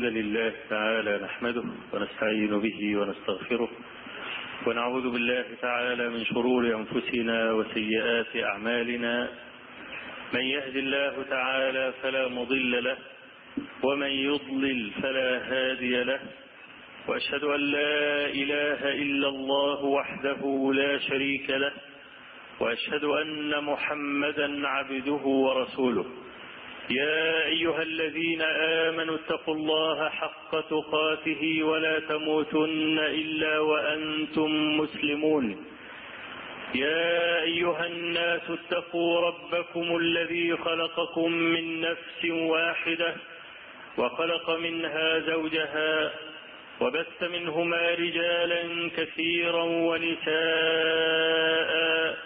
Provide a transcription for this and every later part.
الحمد لله تعالى نحمده ونستعين به ونستغفره ونعوذ بالله تعالى من شرور أنفسنا وسيئات أعمالنا من يهد الله تعالى فلا مضل له ومن يضلل فلا هادي له وأشهد أن لا إله إلا الله وحده لا شريك له وأشهد أن محمدا عبده ورسوله يا أيها الذين آمنوا اتقوا الله حق تقاته ولا تموتن إلا وأنتم مسلمون يا أيها الناس اتقوا ربكم الذي خلقكم من نفس واحدة وخلق منها زوجها وبث منهما رجالا كثيرا ونساء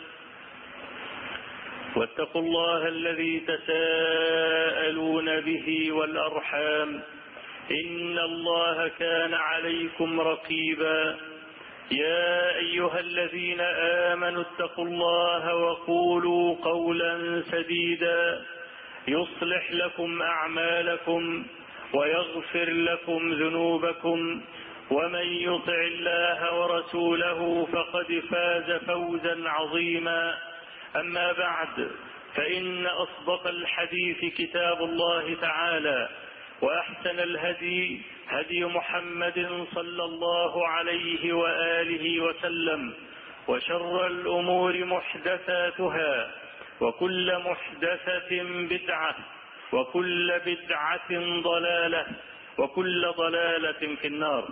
واتقوا الله الذي تساءلون به والأرحام إن الله كان عليكم رقيبا يا أيها الذين آمنوا اتقوا الله وقولوا قولا سديدا يصلح لكم أعمالكم ويغفر لكم ذنوبكم ومن يطع الله ورسوله فقد فاز فوزا عظيما أما بعد فإن أصدق الحديث كتاب الله تعالى وأحسن الهدي هدي محمد صلى الله عليه وآله وسلم وشر الأمور محدثاتها وكل محدثة بدعة وكل بدعة ضلالة وكل ضلالة في النار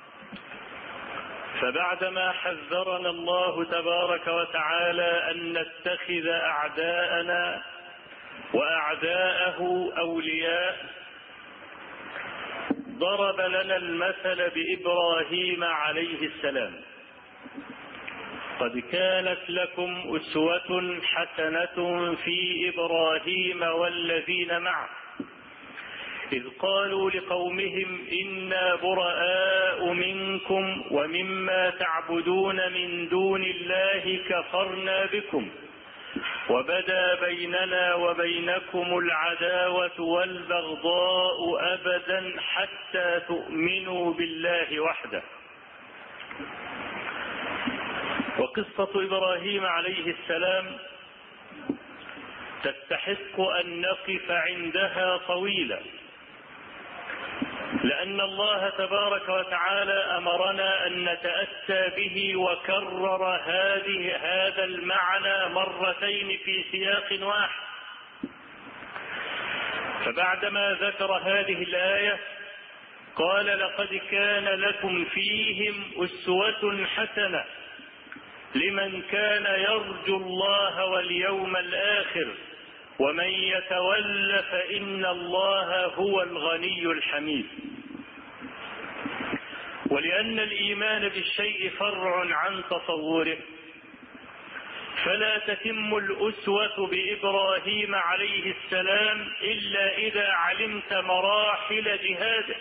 فبعدما حذرنا الله تبارك وتعالى أن نتخذ أعداءنا وأعداءه أولياء ضرب لنا المثل بإبراهيم عليه السلام قد كانت لكم أسوة حسنة في إبراهيم والذين معه إذ قالوا لقومهم إنا براء منكم ومما تعبدون من دون الله كفرنا بكم وبدا بيننا وبينكم العداوة والبغضاء أبدا حتى تؤمنوا بالله وحده وقصة إبراهيم عليه السلام تستحق أن نقف عندها طويلا لأن الله تبارك وتعالى أمرنا أن نتأتى به وكرر هذه هذا المعنى مرتين في سياق واحد فبعدما ذكر هذه الآية قال لقد كان لكم فيهم أسوة حسنة لمن كان يرجو الله واليوم الآخر ومن يتول فإن الله هو الغني الحميد ولأن الإيمان بالشيء فرع عن تصوره فلا تتم الأسوة بإبراهيم عليه السلام إلا إذا علمت مراحل جهاده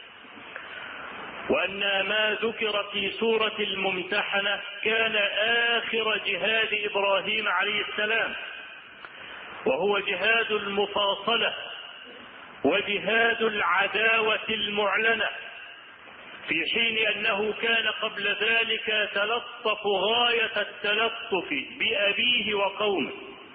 وأن ما ذكر في سورة الممتحنة كان آخر جهاد إبراهيم عليه السلام وهو جهاد المفاصلة وجهاد العداوة المعلنة في حين أنه كان قبل ذلك تلطف غاية التلطف بأبيه وقومه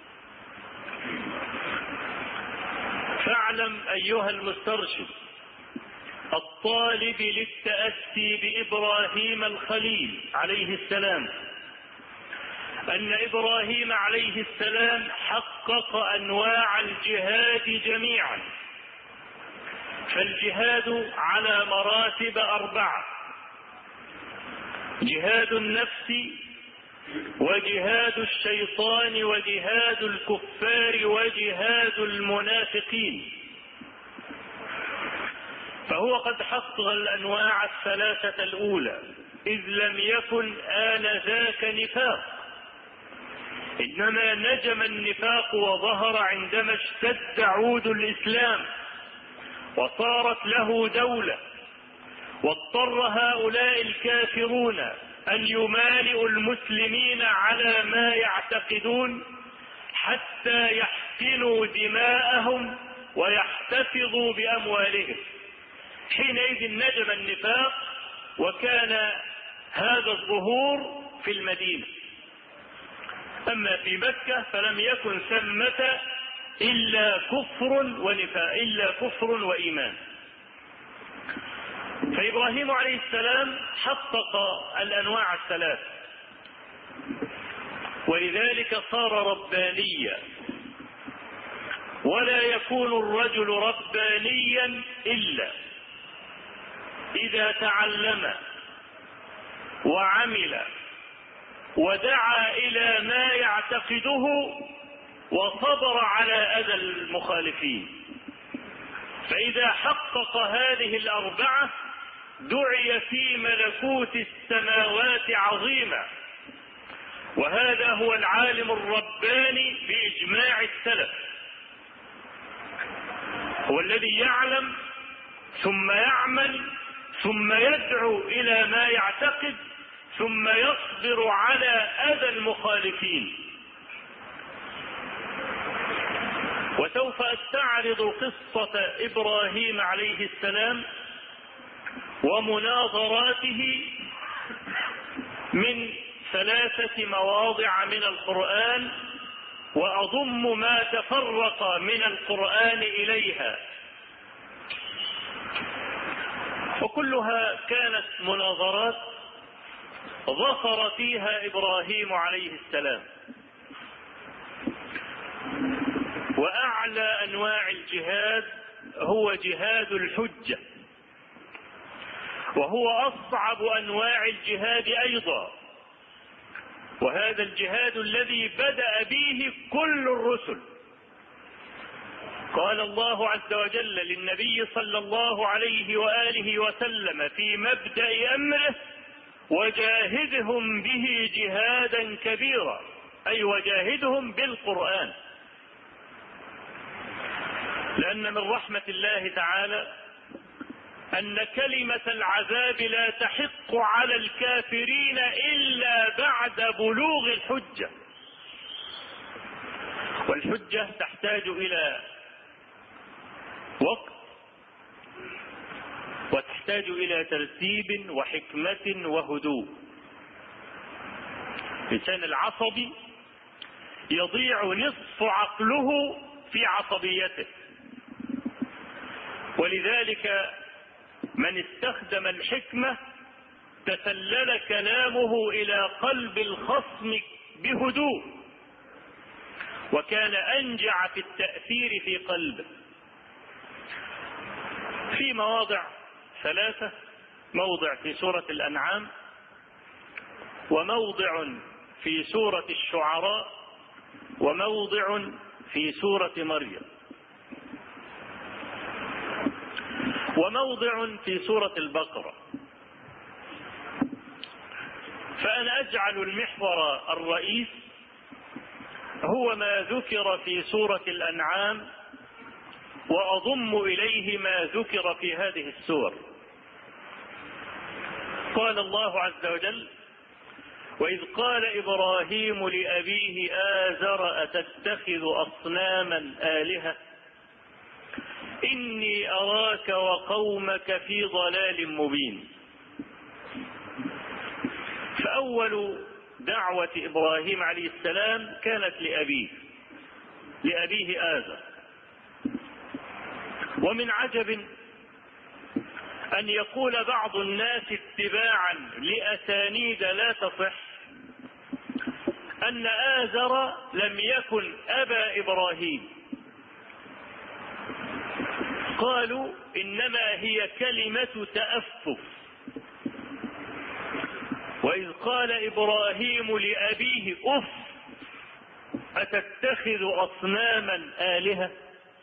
فاعلم أيها المسترشد الطالب للتأسي بإبراهيم الخليل عليه السلام أن إبراهيم عليه السلام حقق أنواع الجهاد جميعا فالجهاد على مراتب أربعة جهاد النفس وجهاد الشيطان وجهاد الكفار وجهاد المنافقين فهو قد حقق الأنواع الثلاثة الأولى إذ لم يكن آنذاك نفاق إنما نجم النفاق وظهر عندما اشتد عود الإسلام وصارت له دولة واضطر هؤلاء الكافرون أن يمالئوا المسلمين على ما يعتقدون حتى يحسنوا دماءهم ويحتفظوا بأموالهم حينئذ ندم النفاق وكان هذا الظهور في المدينة أما في مكة فلم يكن ثمة إلا كفر ونفاق إلا كفر وإيمان فإبراهيم عليه السلام حقق الأنواع الثلاث ولذلك صار ربانيا ولا يكون الرجل ربانيا إلا إذا تعلم وعمل ودعا إلى ما يعتقده وصبر على أذى المخالفين فإذا حقق هذه الأربعة دعي في ملكوت السماوات عظيما وهذا هو العالم الرباني بإجماع السلف هو الذي يعلم ثم يعمل ثم يدعو إلى ما يعتقد ثم يصبر على أذى المخالفين وسوف أستعرض قصة إبراهيم عليه السلام ومناظراته من ثلاثة مواضع من القرآن وأضم ما تفرق من القرآن إليها وكلها كانت مناظرات ظفر فيها إبراهيم عليه السلام وأعلى أنواع الجهاد هو جهاد الحجة وهو أصعب أنواع الجهاد أيضا وهذا الجهاد الذي بدأ به كل الرسل قال الله عز وجل للنبي صلى الله عليه وآله وسلم في مبدأ أمره وجاهدهم به جهادا كبيرا أي وجاهدهم بالقرآن لأن من رحمة الله تعالى أن كلمة العذاب لا تحق على الكافرين إلا بعد بلوغ الحجة والحجة تحتاج إلى وقت وتحتاج إلى ترتيب وحكمة وهدوء الإنسان العصبي يضيع نصف عقله في عصبيته ولذلك من استخدم الحكمة تسلل كلامه إلى قلب الخصم بهدوء وكان أنجع في التأثير في قلبه في مواضع ثلاثة موضع في سورة الأنعام وموضع في سورة الشعراء وموضع في سورة مريم وموضع في سورة البقرة فأنا أجعل المحور الرئيس هو ما ذكر في سورة الأنعام وأضم إليه ما ذكر في هذه السور قال الله عز وجل وإذ قال إبراهيم لأبيه آزر أتتخذ أصناما آلهة إني أراك وقومك في ضلال مبين فأول دعوة إبراهيم عليه السلام كانت لأبيه لأبيه آزر ومن عجب أن يقول بعض الناس اتباعا لأسانيد لا تصح أن آزر لم يكن أبا إبراهيم قالوا إنما هي كلمة تأفف وإذ قال إبراهيم لأبيه أف أتتخذ أصناما آلهة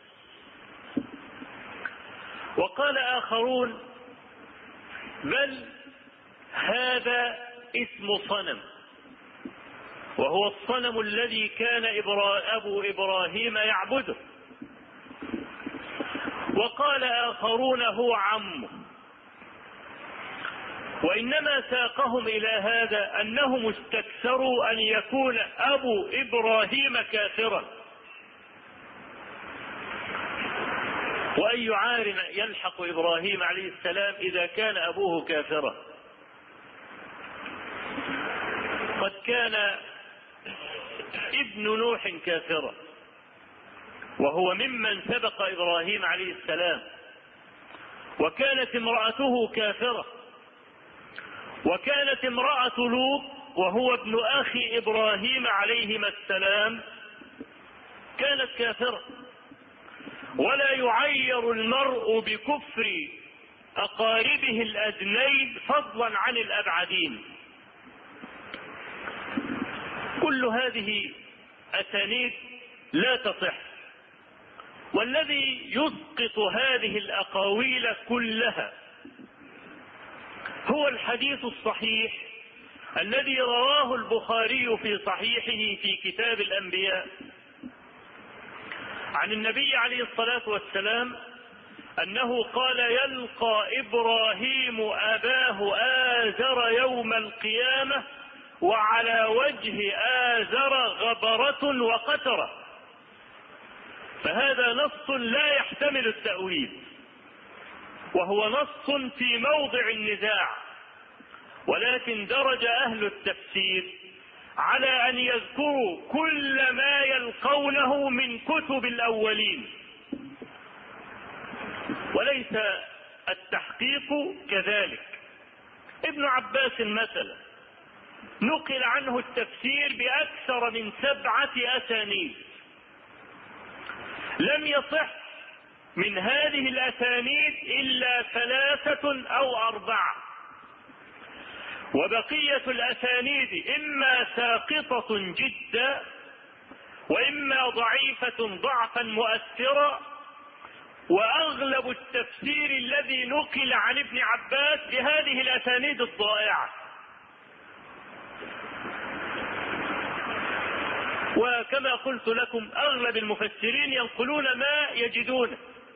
وقال آخرون بل هذا اسم صنم وهو الصنم الذي كان أبو إبراهيم يعبده وقال آخرون هو عمه وإنما ساقهم إلى هذا أنهم استكثروا أن يكون أبو إبراهيم كافرا وأي عار يلحق إبراهيم عليه السلام إذا كان أبوه كافرا قد كان ابن نوح كافرا وهو ممن سبق إبراهيم عليه السلام وكانت امرأته كافرة وكانت امرأة لوط وهو ابن أخي إبراهيم عليهما السلام كانت كافرة ولا يعير المرء بكفر أقاربه الأدنين فضلا عن الأبعدين كل هذه أسانيد لا تصح والذي يسقط هذه الأقاويل كلها هو الحديث الصحيح الذي رواه البخاري في صحيحه في كتاب الأنبياء عن النبي عليه الصلاة والسلام أنه قال يلقى إبراهيم أباه آزر يوم القيامة وعلى وجه آزر غبرة وقترة فهذا نص لا يحتمل التأويل وهو نص في موضع النزاع ولكن درج أهل التفسير على أن يذكروا كل ما يلقونه من كتب الأولين وليس التحقيق كذلك ابن عباس مثلا نقل عنه التفسير بأكثر من سبعة أسانيد لم يصح من هذه الأسانيد إلا ثلاثة أو أربعة وبقية الأسانيد إما ساقطة جدا وإما ضعيفة ضعفا مؤثرا وأغلب التفسير الذي نقل عن ابن عباس بهذه الأسانيد الضائعة وكما قلت لكم أغلب المفسرين ينقلون ما يجدونه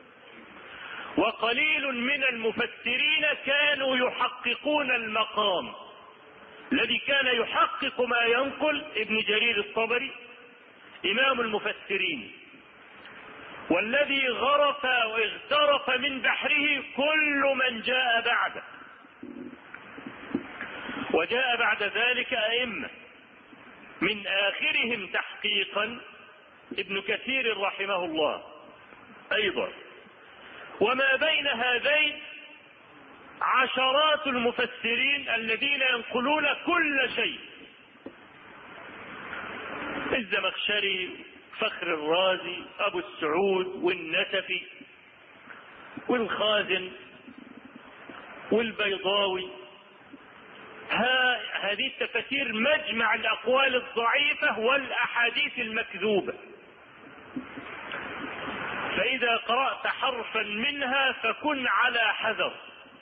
وقليل من المفسرين كانوا يحققون المقام الذي كان يحقق ما ينقل ابن جرير الطبري إمام المفسرين والذي غرف واغترف من بحره كل من جاء بعده وجاء بعد ذلك أئمة من آخرهم تحقيقا ابن كثير رحمه الله أيضا وما بين هذين عشرات المفسرين الذين ينقلون كل شيء الزمخشري فخر الرازي ابو السعود والنسفي والخازن والبيضاوي ها هذه التفاسير مجمع الاقوال الضعيفه والاحاديث المكذوبه فاذا قرات حرفا منها فكن على حذر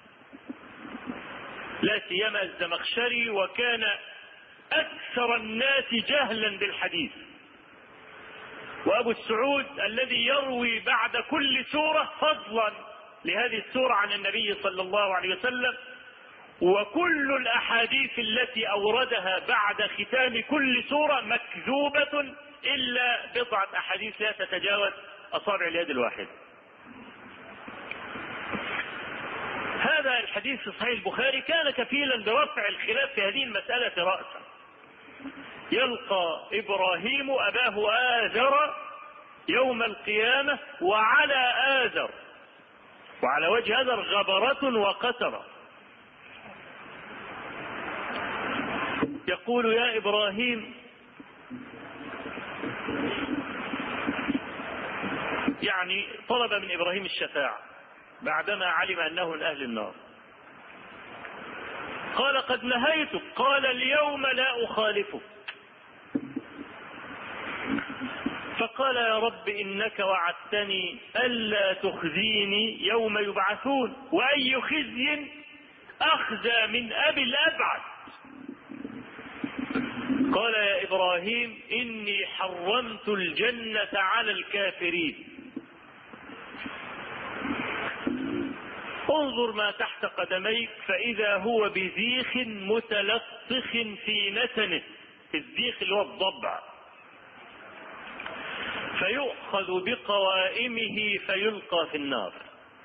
لا سيما الزمخشري وكان اكثر الناس جهلا بالحديث وابو السعود الذي يروي بعد كل سورة فضلا لهذه السورة عن النبي صلى الله عليه وسلم وكل الاحاديث التي اوردها بعد ختام كل سورة مكذوبة الا بضعة احاديث لا تتجاوز اصابع اليد الواحدة هذا الحديث في صحيح البخاري كان كفيلا برفع الخلاف في هذه المسألة رأسا يلقى إبراهيم أباه آزر يوم القيامة وعلى آزر وعلى وجه آزر غبرة وقترة يقول يا إبراهيم يعني طلب من إبراهيم الشفاعة بعدما علم أنه من أهل النار قال قد نهيتك قال اليوم لا أخالفك فقال يا رب إنك وعدتني ألا تخزيني يوم يبعثون وأي خزي أخزى من أبي الأبعد قال يا إبراهيم إني حرمت الجنة على الكافرين انظر ما تحت قدميك فإذا هو بذيخ متلطخ في نتنه الذيخ اللي هو الضبع فيؤخذ بقوائمه فيلقى في النار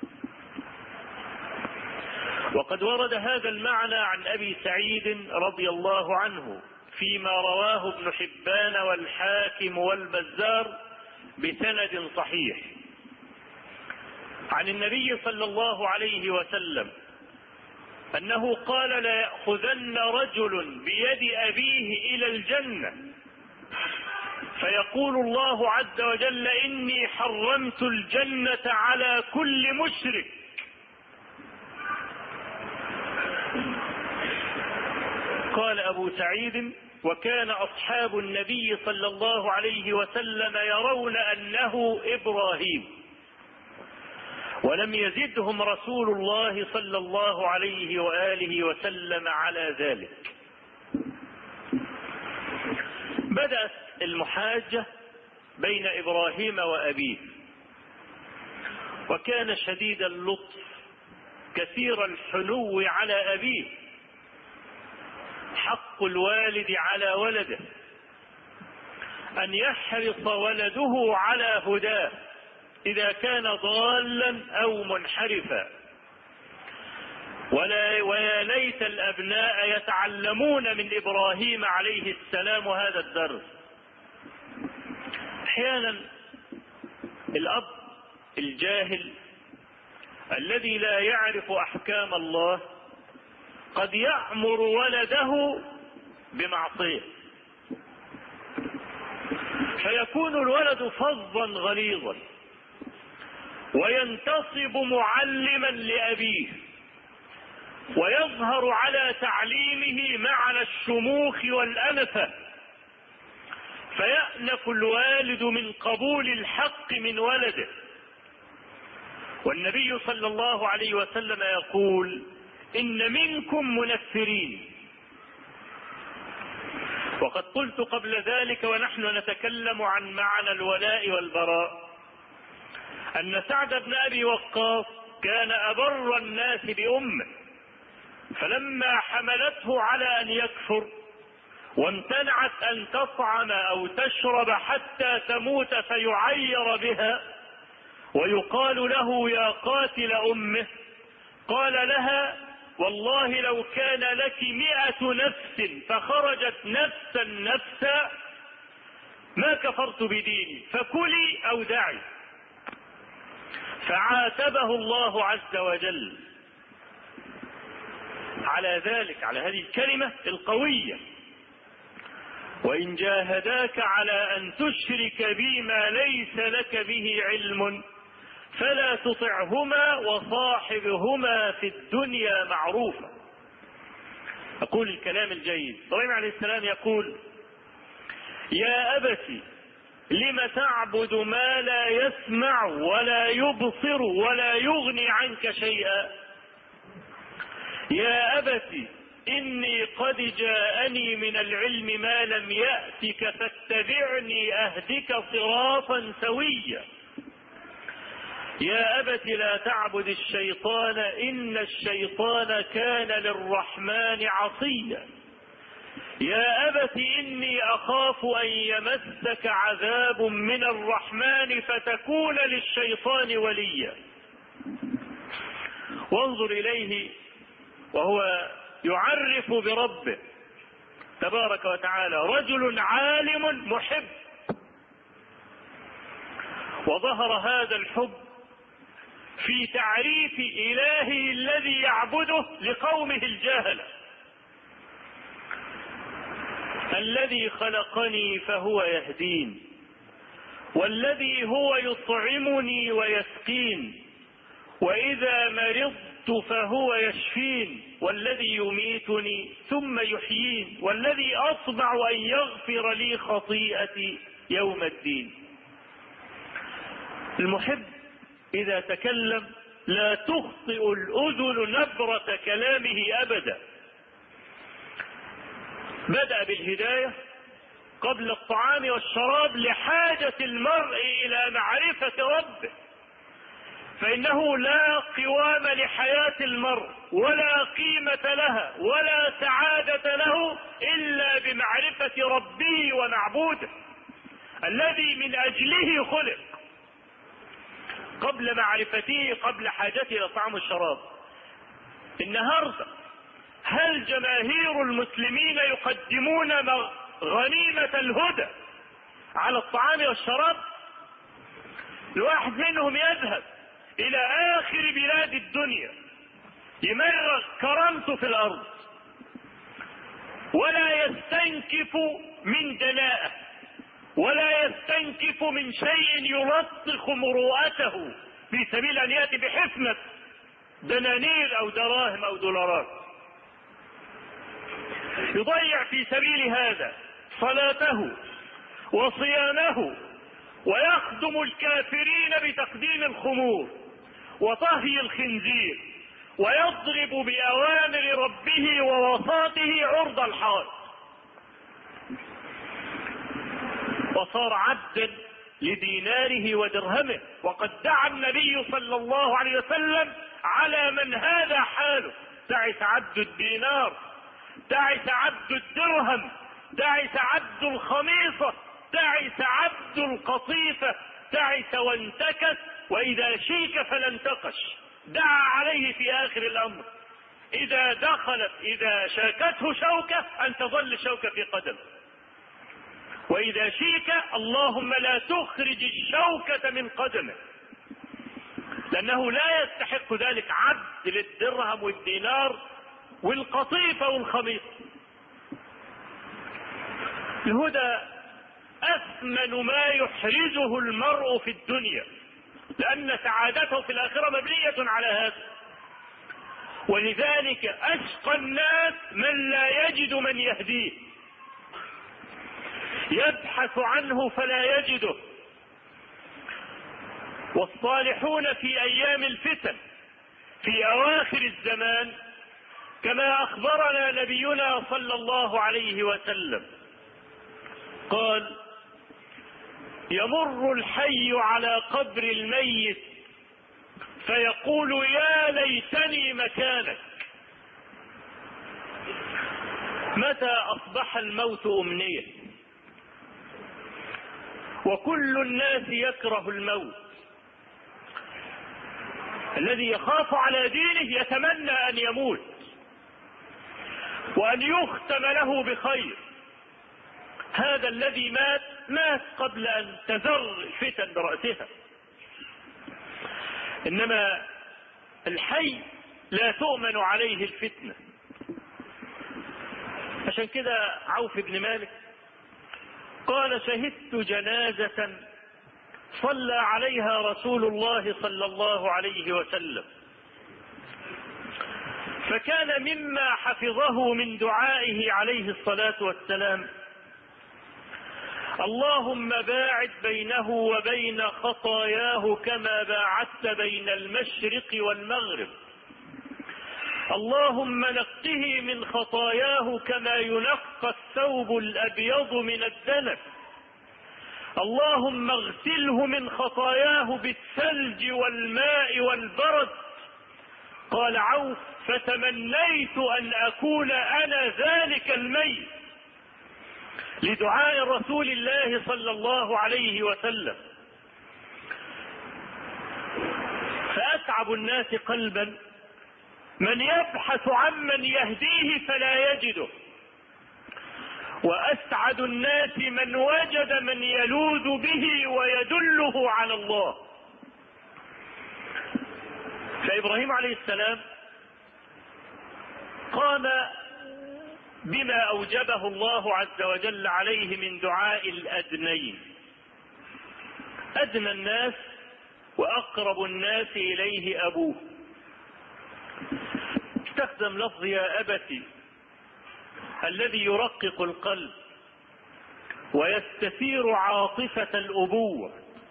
وقد ورد هذا المعنى عن ابي سعيد رضي الله عنه فيما رواه ابن حبان والحاكم والبزار بسند صحيح عن النبي صلى الله عليه وسلم انه قال لا ياخذن رجل بيد ابيه الى الجنه فيقول الله عز وجل اني حرمت الجنه على كل مشرك قال ابو سعيد وكان اصحاب النبي صلى الله عليه وسلم يرون انه ابراهيم ولم يزدهم رسول الله صلى الله عليه واله وسلم على ذلك بدات المحاجه بين ابراهيم وابيه وكان شديد اللطف كثير الحنو على ابيه حق الوالد على ولده ان يحرص ولده على هداه اذا كان ضالا او منحرفا ولا ويا ليت الابناء يتعلمون من ابراهيم عليه السلام هذا الدرس احيانا الاب الجاهل الذي لا يعرف احكام الله قد يأمر ولده بمعصية فيكون الولد فظا غليظا وينتصب معلما لأبيه ويظهر على تعليمه معنى الشموخ والأنفة فيأنف الوالد من قبول الحق من ولده والنبي صلى الله عليه وسلم يقول إن منكم منفرين وقد قلت قبل ذلك ونحن نتكلم عن معنى الولاء والبراء أن سعد بن أبي وقاص كان أبر الناس بأمه فلما حملته على أن يكفر وامتنعت أن تطعم أو تشرب حتى تموت فيعير بها ويقال له يا قاتل أمه قال لها والله لو كان لك مئة نفس فخرجت نفسا نفسا ما كفرت بديني فكلي أو دعي فعاتبه الله عز وجل على ذلك على هذه الكلمة القوية وإن جاهداك على أن تشرك بي ما ليس لك به علم فلا تطعهما وصاحبهما في الدنيا معروفا أقول الكلام الجيد إبراهيم عليه السلام يقول يا أبت لم تعبد ما لا يسمع ولا يبصر ولا يغني عنك شيئا يا أبت إني قد جاءني من العلم ما لم يأتك فاتبعني أهدك صراطا سويا يا أبت لا تعبد الشيطان إن الشيطان كان للرحمن عصيا يا أبت إني أخاف أن يمسك عذاب من الرحمن فتكون للشيطان وليا وانظر إليه وهو يعرف بربه تبارك وتعالى رجل عالم محب وظهر هذا الحب في تعريف إلهه الذي يعبده لقومه الجاهلة الذي خلقني فهو يهدين والذي هو يطعمني ويسقين وإذا مرضت فهو يشفين والذي يميتني ثم يحيين والذي أطمع أن يغفر لي خطيئتي يوم الدين المحب إذا تكلم لا تخطئ الأذن نبرة كلامه أبدا بدأ بالهداية قبل الطعام والشراب لحاجة المرء إلى معرفة ربه فإنه لا قوام لحياة المرء ولا قيمة لها ولا سعادة له إلا بمعرفة ربه ومعبوده الذي من أجله خلق قبل معرفته قبل حاجته إلى طعام الشراب النهارده هل جماهير المسلمين يقدمون غنيمة الهدى على الطعام والشراب الواحد منهم يذهب الى اخر بلاد الدنيا يمرغ كرامته في الارض ولا يستنكف من دناءه ولا يستنكف من شيء يلطخ مروءته في سبيل ان ياتي بحفنه دنانير او دراهم او دولارات يضيع في سبيل هذا صلاته وصيامه ويخدم الكافرين بتقديم الخمور وطهي الخنزير ويضرب بأوامر ربه ووساطه عرض الحائط وصار عبدا لديناره ودرهمه وقد دعا النبي صلى الله عليه وسلم على من هذا حاله تعس عبد الدينار تعس عبد الدرهم تعس عبد الخميصة تعس عبد القطيفة تعس وانتكس وإذا شيك فلا انتقش دعا عليه في آخر الأمر إذا دخلت إذا شاكته شوكة أن تظل الشوكة في قدم وإذا شيك اللهم لا تخرج الشوكة من قدمه لأنه لا يستحق ذلك عبد للدرهم والدينار والقطيفة والخميصة الهدى أثمن ما يحرزه المرء في الدنيا لأن سعادته في الآخرة مبنية على هذا ولذلك أشقى الناس من لا يجد من يهديه يبحث عنه فلا يجده والصالحون في أيام الفتن في أواخر الزمان كما أخبرنا نبينا صلى الله عليه وسلم قال يمر الحي على قبر الميت فيقول يا ليتني مكانك متى اصبح الموت امنيه وكل الناس يكره الموت الذي يخاف على دينه يتمنى ان يموت وان يختم له بخير هذا الذي مات مات قبل ان تزر الفتن برأسها انما الحي لا تؤمن عليه الفتنة عشان كده عوف بن مالك قال شهدت جنازة صلى عليها رسول الله صلى الله عليه وسلم فكان مما حفظه من دعائه عليه الصلاة والسلام اللهم باعد بينه وبين خطاياه كما باعدت بين المشرق والمغرب اللهم نقه من خطاياه كما ينقى الثوب الابيض من الدنس اللهم اغسله من خطاياه بالثلج والماء والبرد قال عوف فتمنيت ان اكون انا ذلك الميت لدعاء رسول الله صلى الله عليه وسلم فأتعب الناس قلبا من يبحث عمن يهديه فلا يجده وأسعد الناس من وجد من يلوذ به ويدله على الله فإبراهيم عليه السلام قام بما أوجبه الله عز وجل عليه من دعاء الأدنين أدنى الناس وأقرب الناس إليه أبوه استخدم لفظ يا أبتي الذي يرقق القلب ويستثير عاطفة الأبوة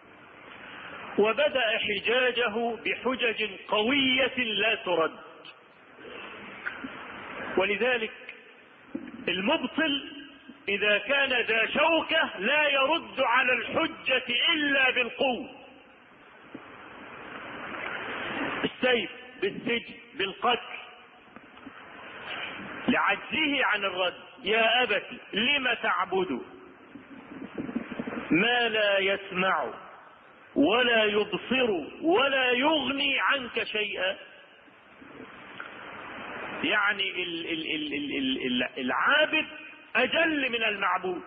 وبدأ حجاجه بحجج قوية لا ترد ولذلك المبطل إذا كان ذا شوكة لا يرد على الحجة إلا بالقوة بالسيف بالسجن بالقتل لعجزه عن الرد يا أبت لم تعبد ما لا يسمع ولا يبصر ولا يغني عنك شيئا يعني ال ال ال ال ال العابد أجل من المعبود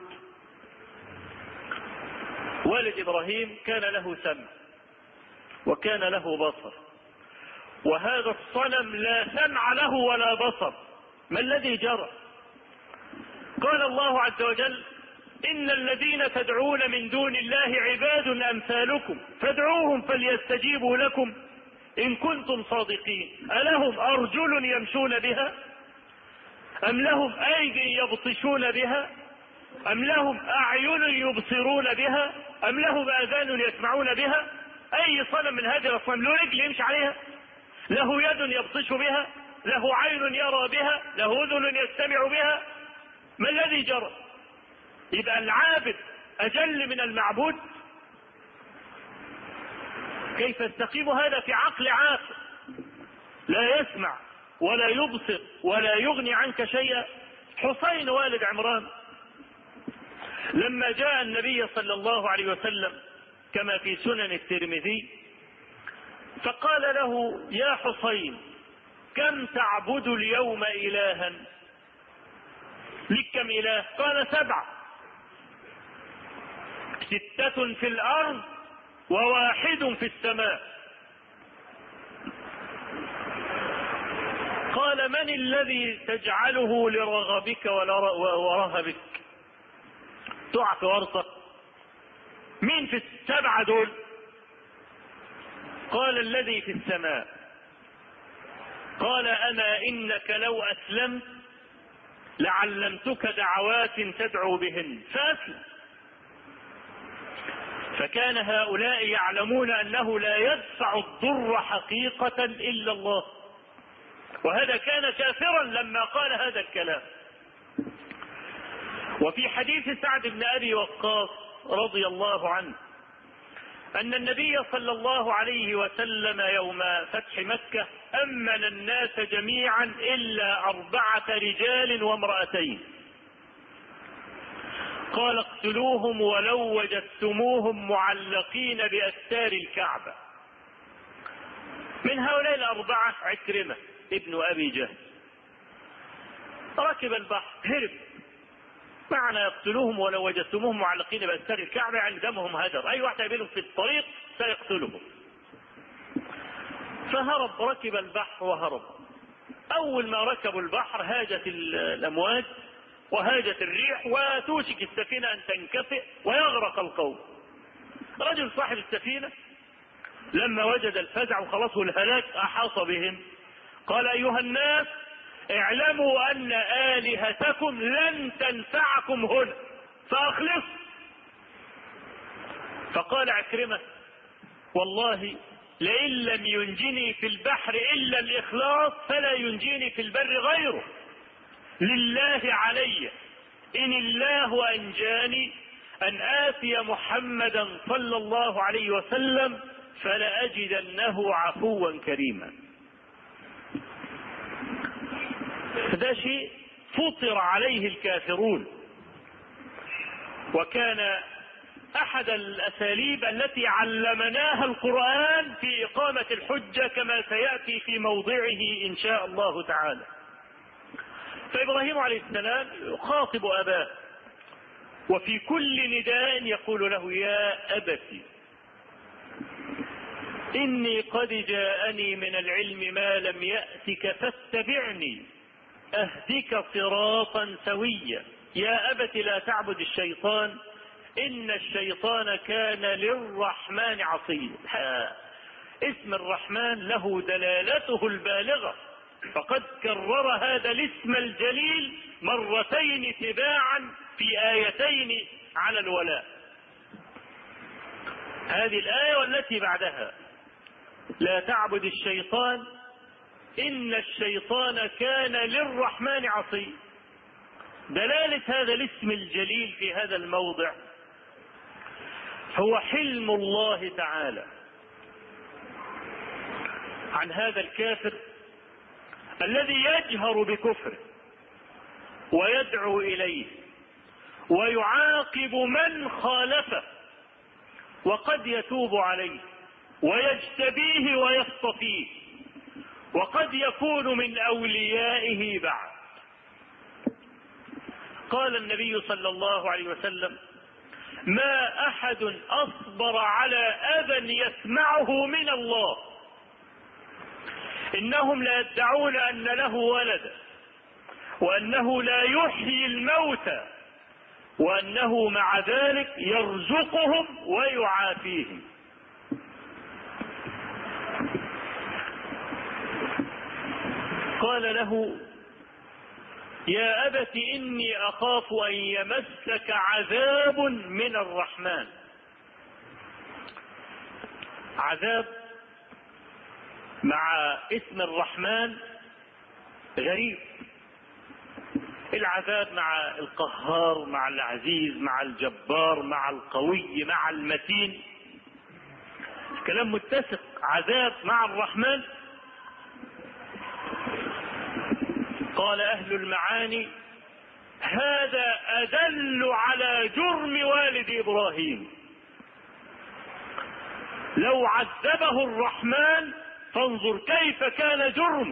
والد إبراهيم كان له سمع وكان له بصر وهذا الصنم لا سمع له ولا بصر ما الذي جرى قال الله عز وجل إن الذين تدعون من دون الله عباد أمثالكم فادعوهم فليستجيبوا لكم إن كنتم صادقين ألهم أرجل يمشون بها أم لهم أيدي يبطشون بها أم لهم أعين يبصرون بها أم لهم آذان يسمعون بها أي صنم من هذه الأصنام له رجل يمشي عليها له يد يبطش بها له عين يرى بها له أذن يستمع بها ما الذي جرى يبقى العابد أجل من المعبود كيف يستقيم هذا في عقل عاقل لا يسمع ولا يبصر ولا يغني عنك شيئا حسين والد عمران لما جاء النبي صلى الله عليه وسلم كما في سنن الترمذي فقال له يا حسين كم تعبد اليوم إلها لك كم إله قال سبعة ستة في الأرض وواحد في السماء قال من الذي تجعله لرغبك ورهبك تقع في ورطة مين في السبعة دول قال الذي في السماء قال أما إنك لو أسلمت لعلمتك دعوات تدعو بهن فأسلم فكان هؤلاء يعلمون أنه لا يدفع الضر حقيقة إلا الله وهذا كان كافرا لما قال هذا الكلام وفي حديث سعد بن أبي وقاص رضي الله عنه أن النبي صلى الله عليه وسلم يوم فتح مكة أمن الناس جميعا إلا أربعة رجال وامرأتين قال اقتلوهم ولو وجدتموهم معلقين بأستار الكعبة من هؤلاء الأربعة عكرمة ابن أبي جهل ركب البحر هرب معنى يقتلوهم ولو وجدتموهم معلقين بأستار الكعبة يعني دمهم هدر أي واحد يقابلهم في الطريق سيقتلهم فهرب ركب البحر وهرب أول ما ركبوا البحر هاجت الأمواج وهاجت الريح وتوشك السفينة أن تنكفئ ويغرق القوم رجل صاحب السفينة لما وجد الفزع وخلاص الهلاك أحاط بهم قال أيها الناس اعلموا أن آلهتكم لن تنفعكم هنا فأخلصوا فقال عكرمة والله لئن لم ينجني في البحر إلا الإخلاص فلا ينجيني في البر غيره لله علي إن الله أنجاني أن آتي محمدا صلى الله عليه وسلم فلأجدنه عفوا كريما فده شيء فطر عليه الكافرون وكان احد الاساليب التي علمناها القران في اقامه الحجه كما سياتي في موضعه ان شاء الله تعالى فابراهيم عليه السلام يخاطب اباه وفي كل نداء يقول له يا ابت اني قد جاءني من العلم ما لم ياتك فاتبعني اهدك صراطا سويا يا ابت لا تعبد الشيطان ان الشيطان كان للرحمن عصيا اسم الرحمن له دلالته البالغه فقد كرر هذا الاسم الجليل مرتين تباعا في ايتين على الولاء هذه الايه والتي بعدها لا تعبد الشيطان إن الشيطان كان للرحمن عصي دلالة هذا الاسم الجليل في هذا الموضع هو حلم الله تعالى عن هذا الكافر الذي يجهر بكفره ويدعو إليه ويعاقب من خالفه وقد يتوب عليه ويجتبيه ويصطفيه وقد يكون من اوليائه بعد قال النبي صلى الله عليه وسلم ما احد اصبر على اذى يسمعه من الله انهم لا يدعون ان له ولدا وانه لا يحيي الموتى وانه مع ذلك يرزقهم ويعافيهم قال له يا أبت إني أخاف أن يمسك عذاب من الرحمن عذاب مع اسم الرحمن غريب العذاب مع القهار مع العزيز مع الجبار مع القوي مع المتين كلام متسق عذاب مع الرحمن قال اهل المعاني هذا ادل على جرم والد ابراهيم لو عذبه الرحمن فانظر كيف كان جرمه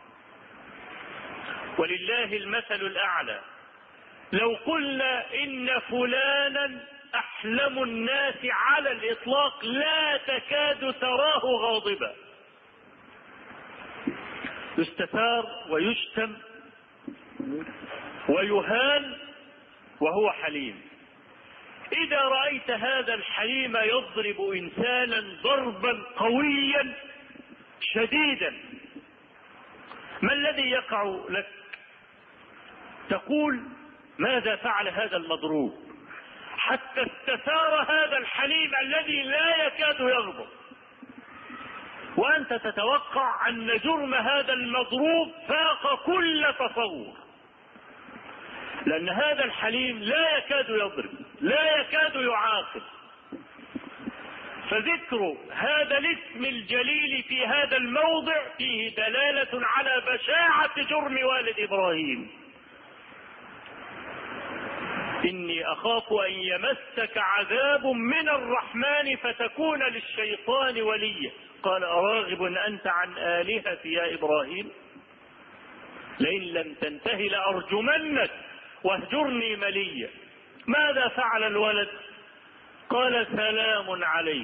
ولله المثل الاعلى لو قلنا ان فلانا احلم الناس على الاطلاق لا تكاد تراه غاضبا يستثار ويشتم ويهان وهو حليم اذا رايت هذا الحليم يضرب انسانا ضربا قويا شديدا ما الذي يقع لك تقول ماذا فعل هذا المضروب حتى استثار هذا الحليم الذي لا يكاد يغضب وانت تتوقع ان جرم هذا المضروب فاق كل تصور لان هذا الحليم لا يكاد يضرب لا يكاد يعاقب فذكر هذا الاسم الجليل في هذا الموضع فيه دلالة على بشاعة جرم والد إبراهيم إني أخاف أن يمسك عذاب من الرحمن فتكون للشيطان وليا قال أراغب أنت عن آلهتي يا إبراهيم لئن لم تنته لأرجمنك واهجرني مليا ماذا فعل الولد قال سلام عليك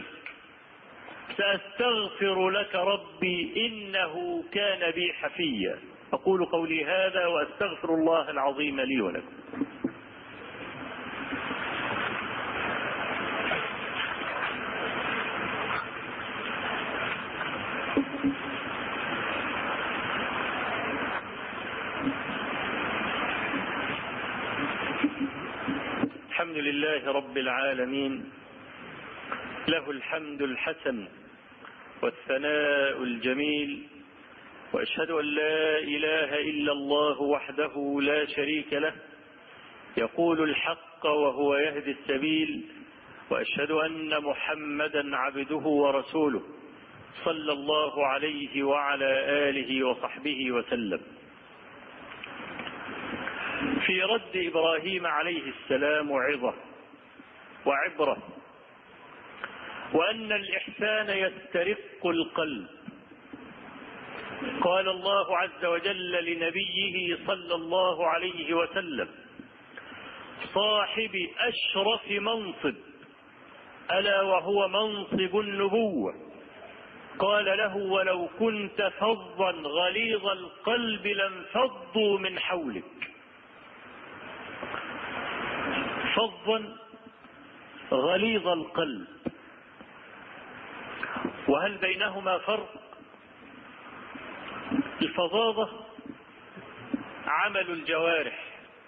سأستغفر لك ربي إنه كان بي حفيا أقول قولي هذا وأستغفر الله العظيم لي ولكم الحمد لله رب العالمين له الحمد الحسن والثناء الجميل واشهد ان لا اله الا الله وحده لا شريك له يقول الحق وهو يهدي السبيل واشهد ان محمدا عبده ورسوله صلى الله عليه وعلى اله وصحبه وسلم في رد ابراهيم عليه السلام عظه وعبره وان الاحسان يسترق القلب قال الله عز وجل لنبيه صلى الله عليه وسلم صاحب اشرف منصب الا وهو منصب النبوه قال له ولو كنت فظا غليظ القلب لانفضوا من حولك فظا غليظ القلب وهل بينهما فرق الفظاظة عمل الجوارح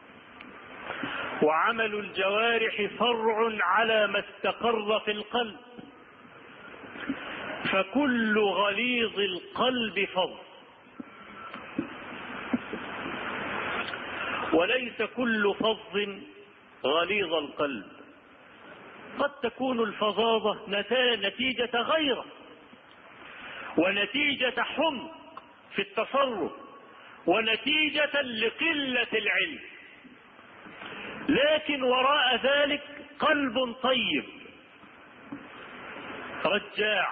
وعمل الجوارح فرع على ما استقر في القلب فكل غليظ القلب فظ وليس كل فظ غليظ القلب قد تكون الفظاظة نتيجة غيره ونتيجة حمق في التصرف ونتيجة لقلة العلم لكن وراء ذلك قلب طيب رجاع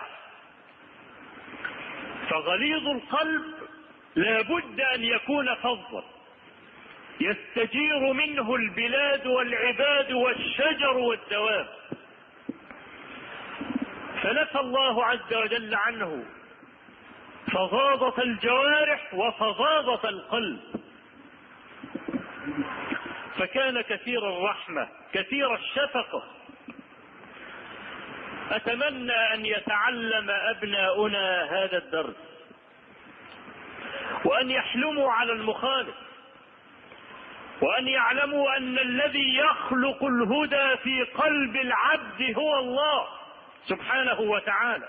فغليظ القلب لا بد ان يكون فظا يستجير منه البلاد والعباد والشجر والدواب فنفى الله عز وجل عنه فظاظة الجوارح وفظاظة القلب فكان كثير الرحمة كثير الشفقة أتمنى أن يتعلم أبناؤنا هذا الدرس وأن يحلموا على المخالف وأن يعلموا أن الذي يخلق الهدى في قلب العبد هو الله سبحانه وتعالى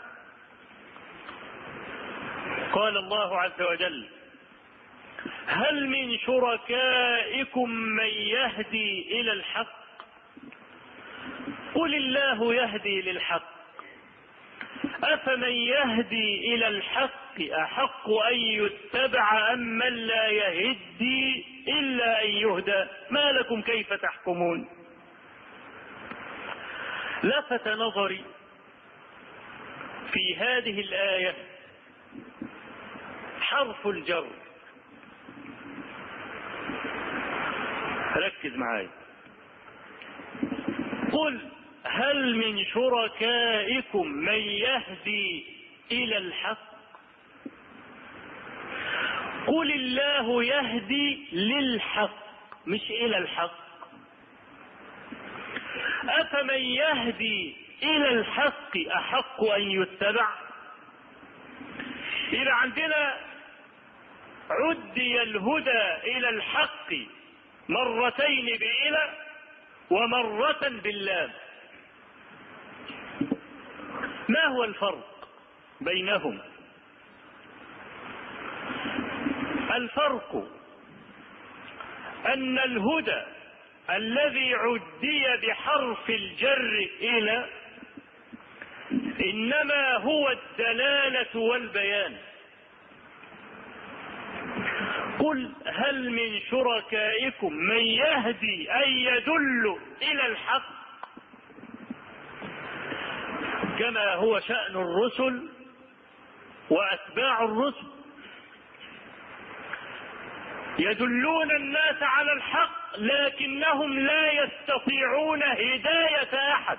قال الله عز وجل هل من شركائكم من يهدي الى الحق قل الله يهدي للحق افمن يهدي الى الحق احق ان يتبع ام من لا يهدي الا ان يهدى ما لكم كيف تحكمون لفت نظري في هذه الايه حرف الجر ركز معايا قل هل من شركائكم من يهدي الى الحق قل الله يهدي للحق مش الى الحق افمن يهدي الى الحق احق ان يتبع اذا عندنا عدي الهدى الى الحق مرتين بإلى ومرة باللام ما هو الفرق بينهم الفرق أن الهدى الذي عدي بحرف الجر إلى إنما هو الدلالة والبيان قل هل من شركائكم من يهدي أن يدل إلى الحق كما هو شأن الرسل وأتباع الرسل يدلون الناس على الحق لكنهم لا يستطيعون هداية أحد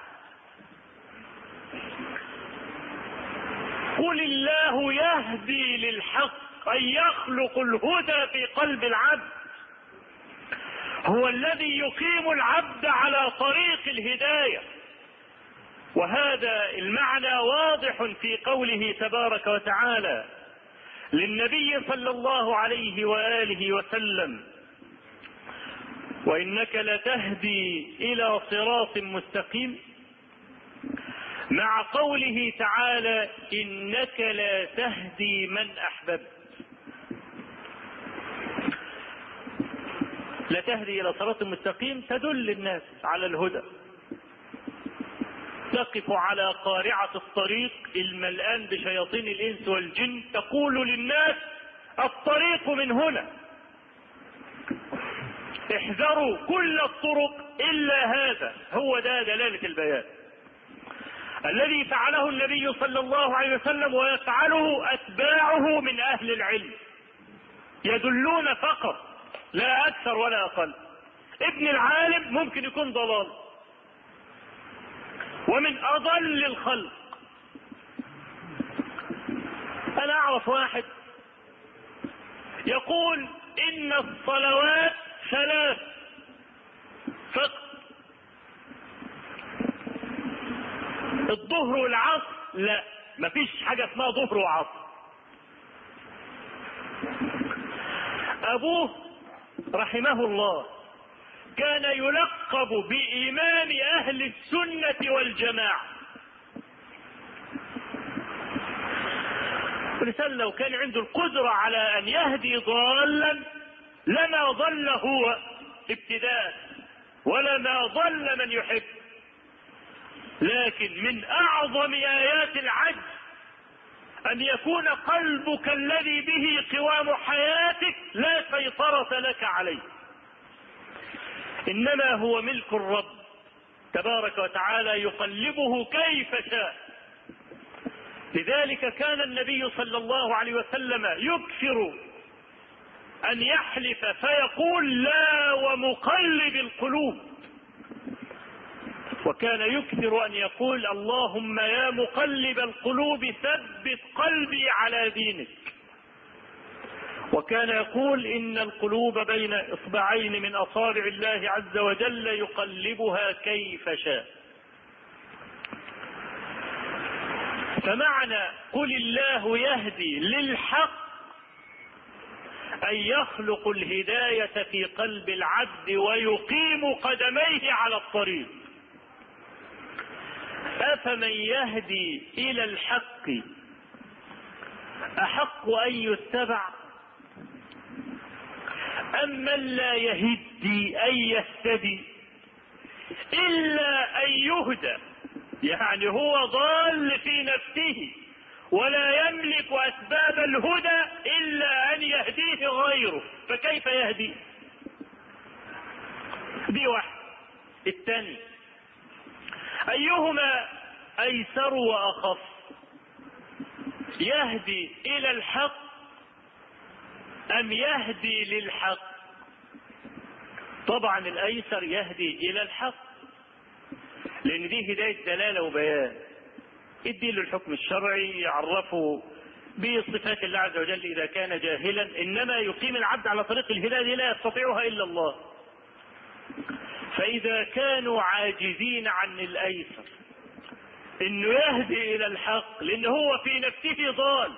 قل الله يهدي للحق أن يخلق الهدى في قلب العبد هو الذي يقيم العبد على طريق الهداية وهذا المعنى واضح في قوله تبارك وتعالى للنبي صلى الله عليه وآله وسلم وإنك لتهدي إلى صراط مستقيم مع قوله تعالى إنك لا تهدي من أحببت لا تهدي الى صراط مستقيم تدل الناس على الهدى تقف على قارعة الطريق الملآن بشياطين الإنس والجن تقول للناس الطريق من هنا احذروا كل الطرق إلا هذا هو ده دلالة البيان الذي فعله النبي صلى الله عليه وسلم ويفعله أتباعه من أهل العلم يدلون فقط لا اكثر ولا اقل ابن العالم ممكن يكون ضلال ومن اضل الخلق انا اعرف واحد يقول ان الصلوات ثلاث فقط الظهر والعصر لا مفيش حاجه اسمها ظهر وعصر ابوه رحمه الله كان يلقب بإمام أهل السنة والجماعة الإنسان لو كان عنده القدرة على أن يهدي ضالا لما ضل هو ابتداء ولما ضل من يحب لكن من أعظم آيات العجز أن يكون قلبك الذي به قوام حياتك لا سيطرة لك عليه انما هو ملك الرب تبارك وتعالى يقلبه كيف شاء لذلك كان النبي صلى الله عليه وسلم يكثر ان يحلف فيقول لا ومقلب القلوب وكان يكثر ان يقول اللهم يا مقلب القلوب ثبت قلبي على دينك وكان يقول ان القلوب بين اصبعين من اصابع الله عز وجل يقلبها كيف شاء فمعنى قل الله يهدي للحق ان يخلق الهدايه في قلب العبد ويقيم قدميه على الطريق افمن يهدي الى الحق احق ان يتبع أم من لا يهدي أن يهتدي إلا أن يهدى يعني هو ضال في نفسه ولا يملك أسباب الهدى إلا أن يهديه غيره فكيف يهدي دي واحد الثاني أيهما أيسر وأخف يهدي إلى الحق أم يهدي للحق طبعا الأيسر يهدي إلى الحق لأن دي هداية دلالة وبيان ادي له الحكم الشرعي يعرفه بصفات الله عز وجل إذا كان جاهلا إنما يقيم العبد على طريق الهداية لا يستطيعها إلا الله فإذا كانوا عاجزين عن الأيسر إنه يهدي إلى الحق لأن هو في نفسه ضال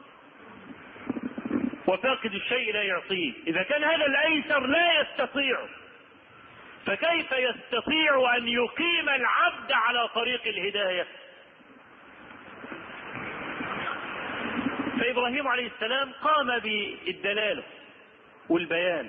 وفاقد الشيء لا يعطيه إذا كان هذا الأيسر لا يستطيع فكيف يستطيع أن يقيم العبد على طريق الهداية فإبراهيم عليه السلام قام بالدلالة والبيان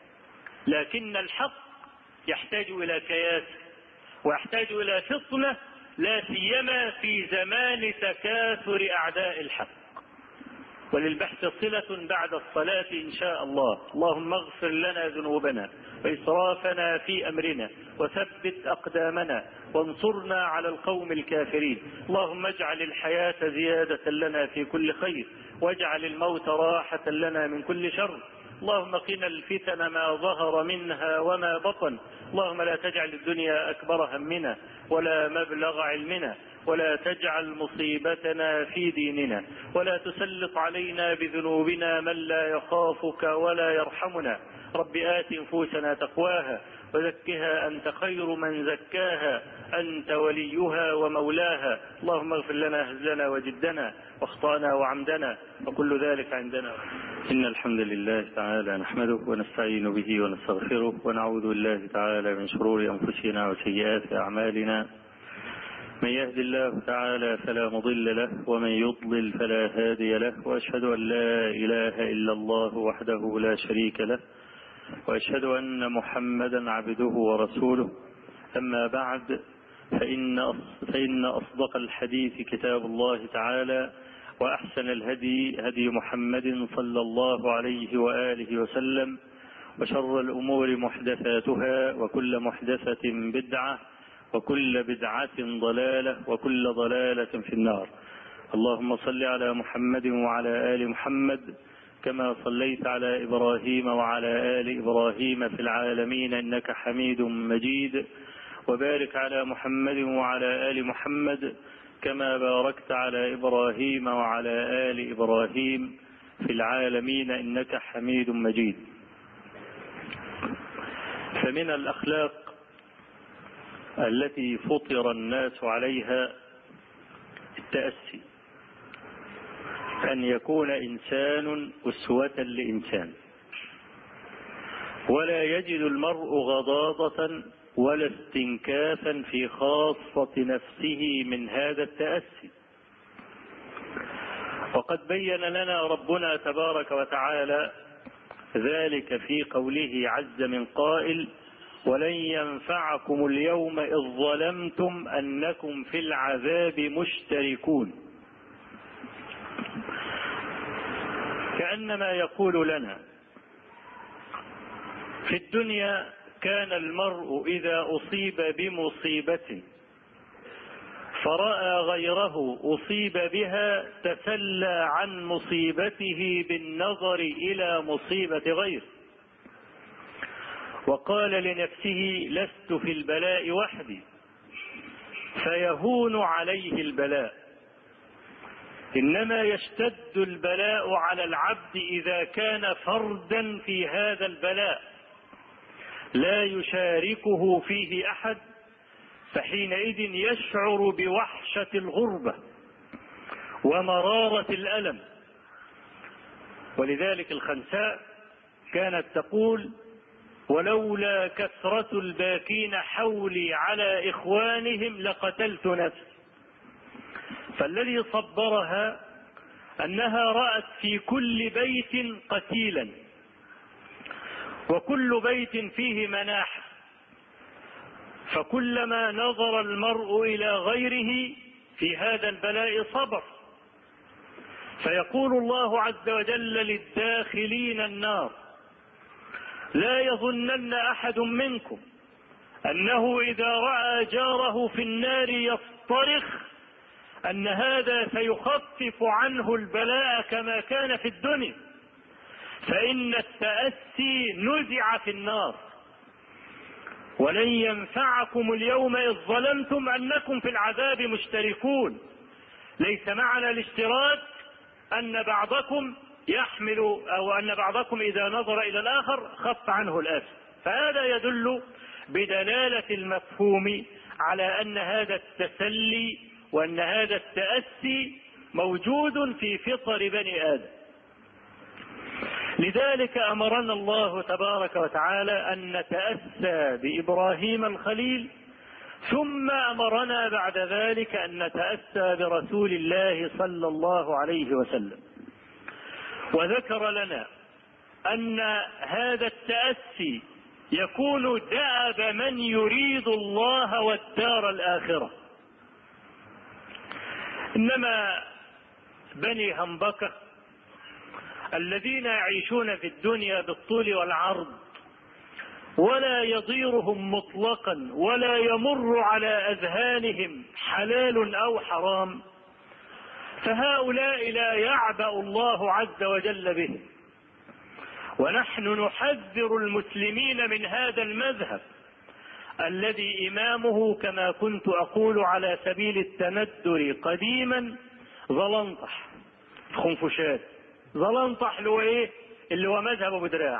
لكن الحق يحتاج إلى كياس ويحتاج إلى فطنة لا سيما في زمان تكاثر أعداء الحق وللبحث صلة بعد الصلاة إن شاء الله اللهم اغفر لنا ذنوبنا وإسرافنا في أمرنا وثبت أقدامنا وانصرنا على القوم الكافرين اللهم اجعل الحياة زيادة لنا في كل خير واجعل الموت راحة لنا من كل شر اللهم قنا الفتن ما ظهر منها وما بطن اللهم لا تجعل الدنيا أكبر همنا ولا مبلغ علمنا ولا تجعل مصيبتنا في ديننا ولا تسلط علينا بذنوبنا من لا يخافك ولا يرحمنا رب آت نفوسنا تقواها وزكها أنت خير من زكاها أنت وليها ومولاها اللهم اغفر لنا هزلنا وجدنا واخطانا وعمدنا وكل ذلك عندنا إن الحمد لله تعالى نحمده ونستعين به ونستغفره ونعوذ بالله تعالى من شرور أنفسنا وسيئات أعمالنا من يهد الله تعالى فلا مضل له ومن يضلل فلا هادي له وأشهد أن لا إله إلا الله وحده لا شريك له وأشهد أن محمدا عبده ورسوله أما بعد فإن فإن أصدق الحديث كتاب الله تعالى وأحسن الهدي هدي محمد صلى الله عليه وآله وسلم وشر الأمور محدثاتها وكل محدثة بدعة وكل بدعة ضلالة وكل ضلالة في النار اللهم صل على محمد وعلى آل محمد كما صليت على إبراهيم وعلى آل إبراهيم في العالمين إنك حميد مجيد وبارك على محمد وعلى آل محمد كما باركت على إبراهيم وعلى آل إبراهيم في العالمين إنك حميد مجيد فمن الأخلاق التي فطر الناس عليها التأسي أن يكون إنسان أسوة لإنسان ولا يجد المرء غضاضة ولا استنكافا في خاصة نفسه من هذا التأسي وقد بين لنا ربنا تبارك وتعالى ذلك في قوله عز من قائل ولن ينفعكم اليوم إذ ظلمتم أنكم في العذاب مشتركون كأنما يقول لنا في الدنيا كان المرء إذا أصيب بمصيبة فرأى غيره أصيب بها تسلى عن مصيبته بالنظر إلى مصيبة غيره وقال لنفسه لست في البلاء وحدي فيهون عليه البلاء انما يشتد البلاء على العبد اذا كان فردا في هذا البلاء لا يشاركه فيه احد فحينئذ يشعر بوحشه الغربه ومراره الالم ولذلك الخنساء كانت تقول ولولا كثرة الباكين حولي على إخوانهم لقتلت نفسي فالذي صبرها أنها رأت في كل بيت قتيلا وكل بيت فيه مناحة فكلما نظر المرء إلى غيره في هذا البلاء صبر فيقول الله عز وجل للداخلين النار لا يظنن احد منكم انه اذا راى جاره في النار يصطرخ ان هذا سيخفف عنه البلاء كما كان في الدنيا فان التاسي نزع في النار ولن ينفعكم اليوم اذ ظلمتم انكم في العذاب مشتركون ليس معنى الاشتراك ان بعضكم يحمل او ان بعضكم اذا نظر الى الاخر خف عنه الاسف فهذا يدل بدلاله المفهوم على ان هذا التسلي وان هذا التاسي موجود في فطر بني ادم لذلك امرنا الله تبارك وتعالى ان نتاسى بابراهيم الخليل ثم امرنا بعد ذلك ان نتاسى برسول الله صلى الله عليه وسلم وذكر لنا ان هذا التاسي يكون دأب من يريد الله والدار الاخره انما بني همبكه الذين يعيشون في الدنيا بالطول والعرض ولا يضيرهم مطلقا ولا يمر على اذهانهم حلال او حرام فهؤلاء لا يعبأ الله عز وجل بهم ونحن نحذر المسلمين من هذا المذهب الذي إمامه كما كنت أقول على سبيل التندر قديما ظلنطح خنفشات ظلنطح اللي هو إيه؟ اللي هو مذهب أبو دراع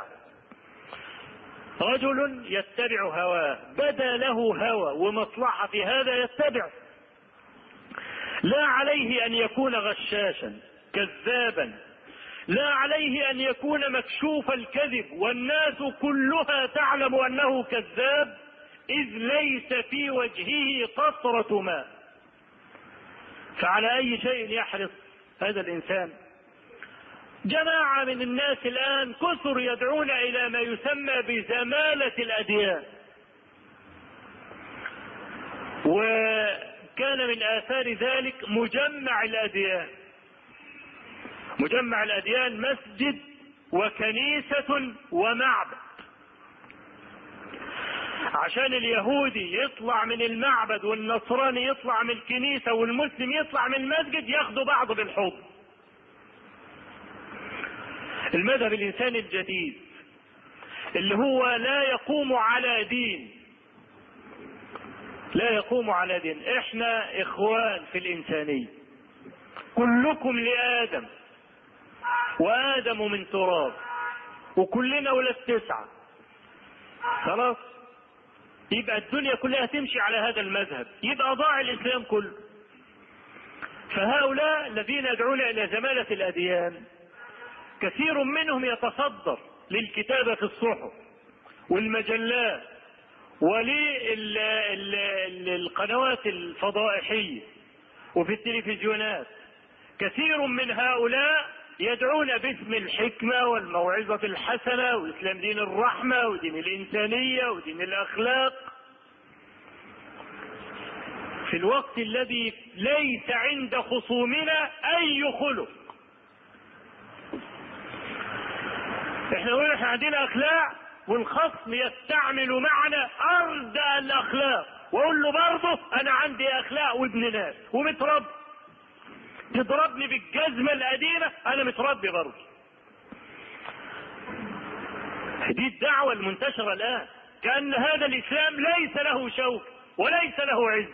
رجل يتبع هواه بدا له هوى ومصلحة في هذا يتبع لا عليه ان يكون غشاشا كذابا لا عليه ان يكون مكشوف الكذب والناس كلها تعلم انه كذاب اذ ليس في وجهه قطره ماء فعلى اي شيء يحرص هذا الانسان جماعه من الناس الان كثر يدعون الى ما يسمى بزماله الاديان و كان من آثار ذلك مجمع الأديان مجمع الأديان مسجد وكنيسة ومعبد عشان اليهودي يطلع من المعبد والنصراني يطلع من الكنيسة والمسلم يطلع من المسجد ياخدوا بعض بالحضن المذهب الإنساني الجديد اللي هو لا يقوم على دين لا يقوم على دين احنا اخوان في الانسانية كلكم لادم وادم من تراب وكلنا ولاد تسعة خلاص يبقى الدنيا كلها تمشي على هذا المذهب يبقى ضاع الاسلام كله فهؤلاء الذين يدعون الى زمالة الاديان كثير منهم يتصدر للكتابة في الصحف والمجلات وللقنوات الفضائحية وفي التلفزيونات كثير من هؤلاء يدعون باسم الحكمة والموعظة الحسنة وإسلام دين الرحمة ودين الإنسانية ودين الأخلاق في الوقت الذي ليس عند خصومنا أي خلق احنا نقول احنا عندنا أخلاق والخصم يستعمل معنا أردى الأخلاق وأقول له برضه أنا عندي أخلاق وابن ناس ومتربي تضربني بالجزمة القديمة أنا متربي برضه دي الدعوة المنتشرة الآن كأن هذا الإسلام ليس له شوك وليس له عز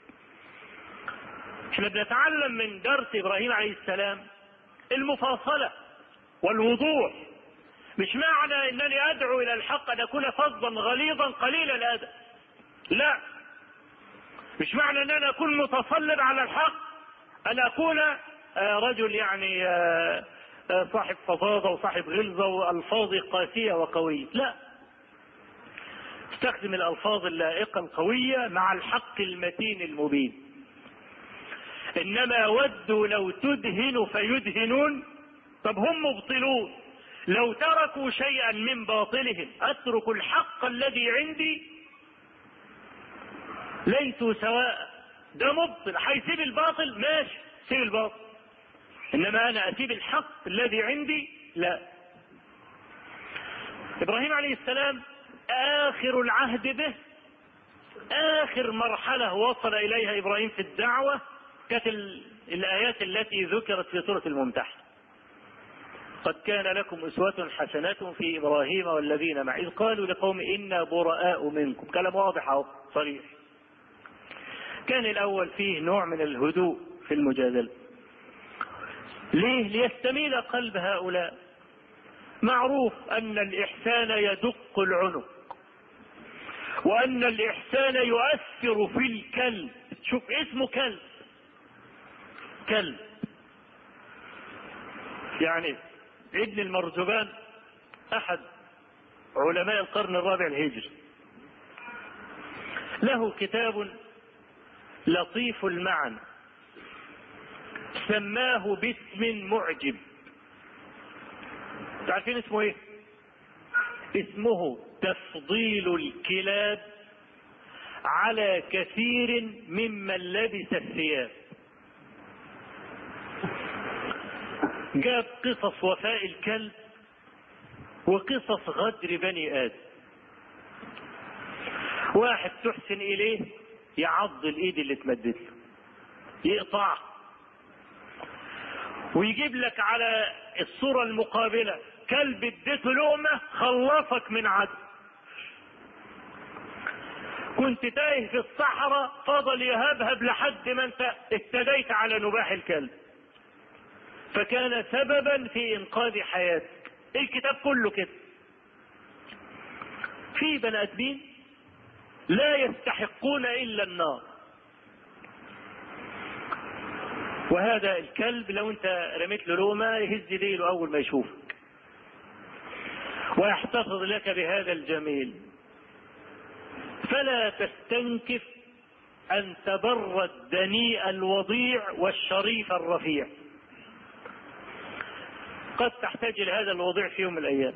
احنا بنتعلم من درس إبراهيم عليه السلام المفاصلة والوضوح مش معنى انني ادعو الى الحق ان اكون فظا غليظا قليل الادب لا مش معنى ان انا اكون متصلب على الحق ان اكون رجل يعني صاحب فظاظة وصاحب غلظة والفاظ قاسية وقوية لا استخدم الالفاظ اللائقة القوية مع الحق المتين المبين انما ودوا لو تدهن فيدهنون طب هم مبطلون لو تركوا شيئا من باطلهم اترك الحق الذي عندي ليسوا سواء ده مبطل هيسيب الباطل ماشي سيب الباطل انما انا اسيب الحق الذي عندي لا ابراهيم عليه السلام اخر العهد به اخر مرحله وصل اليها ابراهيم في الدعوه كانت الايات التي ذكرت في سوره الممتحنه قد كان لكم أسوة حسنة في إبراهيم والذين معه إذ قالوا لقوم إنا براء منكم كلام واضح أهو صريح كان الأول فيه نوع من الهدوء في المجادلة ليه ليستميل قلب هؤلاء معروف أن الإحسان يدق العنق وأن الإحسان يؤثر في الكلب شوف اسمه كلب كلب يعني ابن المرزبان احد علماء القرن الرابع الهجري له كتاب لطيف المعنى سماه باسم معجب عارفين اسمه ايه اسمه تفضيل الكلاب على كثير ممن لبس الثياب جاب قصص وفاء الكلب وقصص غدر بني ادم واحد تحسن اليه يعض الايد اللي اتمدت له يقطعها ويجيب لك على الصورة المقابلة كلب اديته لقمة خلصك من عدو كنت تايه في الصحراء فضل يهبهب لحد ما انت اهتديت على نباح الكلب فكان سببا في انقاذ حياتك الكتاب كله كده في بني ادمين لا يستحقون الا النار وهذا الكلب لو انت رميت له لومه يهز ديله اول ما يشوفك ويحتفظ لك بهذا الجميل فلا تستنكف ان تبر الدنيء الوضيع والشريف الرفيع قد تحتاج الى هذا الوضيع في يوم من الايام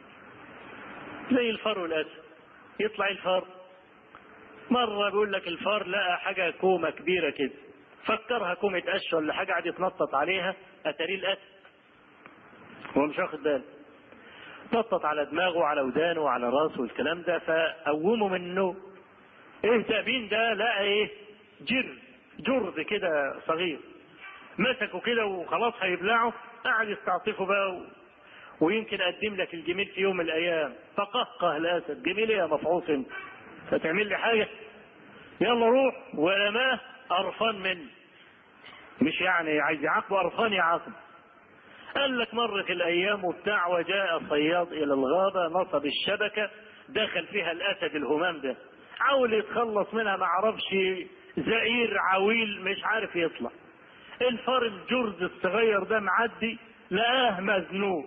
زي الفار والاسد يطلع الفار مره بيقول لك الفار لقى حاجه كومه كبيره كده فكرها كومه قش ولا حاجه قعد يتنطط عليها اتاريه الاسد هو مش واخد باله نطط على دماغه وعلى ودانه وعلى راسه والكلام ده فقومه من النوم ايه تأبين ده لقى ايه جر جرد كده صغير مسكه كده وخلاص هيبلعه قعد يستعطفه بقى و... ويمكن اقدم لك الجميل في يوم من الايام فقهقه الاسد جميل يا مفعوص انت فتعمل لي حاجه يلا روح ورماه قرفان مني مش يعني عايز يعاقبه قرفان يعاقبه قال لك مرت الايام وبتاع وجاء صياد الى الغابه نصب الشبكه دخل فيها الاسد الهمام ده حاول يتخلص منها ما عرفش زئير عويل مش عارف يطلع الفار الجرز الصغير ده معدي لقاه مذنوب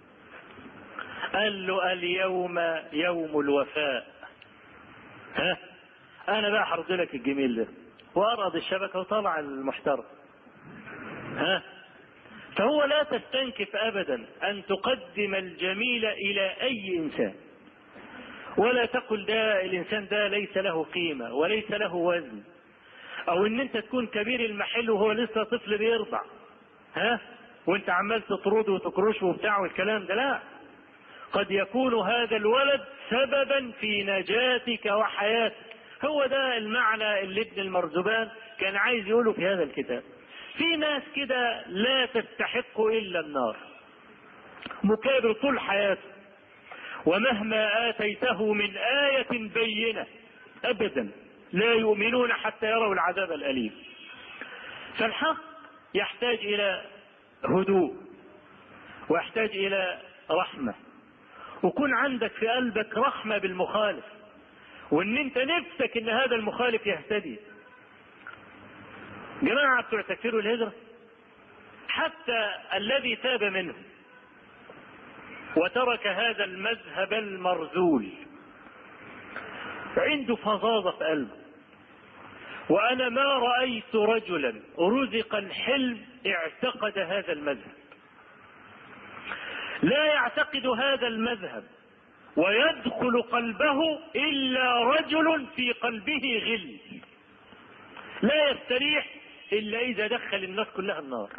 قال له اليوم يوم الوفاء ها انا بقى هرد لك الجميل ده وارقد الشبكه وطلع المحترم ها فهو لا تستنكف ابدا ان تقدم الجميل الى اي انسان ولا تقل ده الانسان ده ليس له قيمه وليس له وزن او ان انت تكون كبير المحل وهو لسه طفل بيرضع ها وانت عمال تطرده وتكرشه وبتاع والكلام ده لا قد يكون هذا الولد سببا في نجاتك وحياتك هو ده المعنى اللي ابن المرزبان كان عايز يقوله في هذا الكتاب في ناس كده لا تستحق الا النار مكابر طول حياته ومهما اتيته من ايه بينه ابدا لا يؤمنون حتى يروا العذاب الاليم فالحق يحتاج الى هدوء ويحتاج الى رحمه وكون عندك في قلبك رحمه بالمخالف وان انت نفسك ان هذا المخالف يهتدي جماعه بتوع تكفير الهجره حتى الذي تاب منه وترك هذا المذهب المرذول عنده فظاظه في قلبه وانا ما رايت رجلا رزق الحلم اعتقد هذا المذهب لا يعتقد هذا المذهب ويدخل قلبه الا رجل في قلبه غل لا يستريح الا اذا دخل الناس كلها النار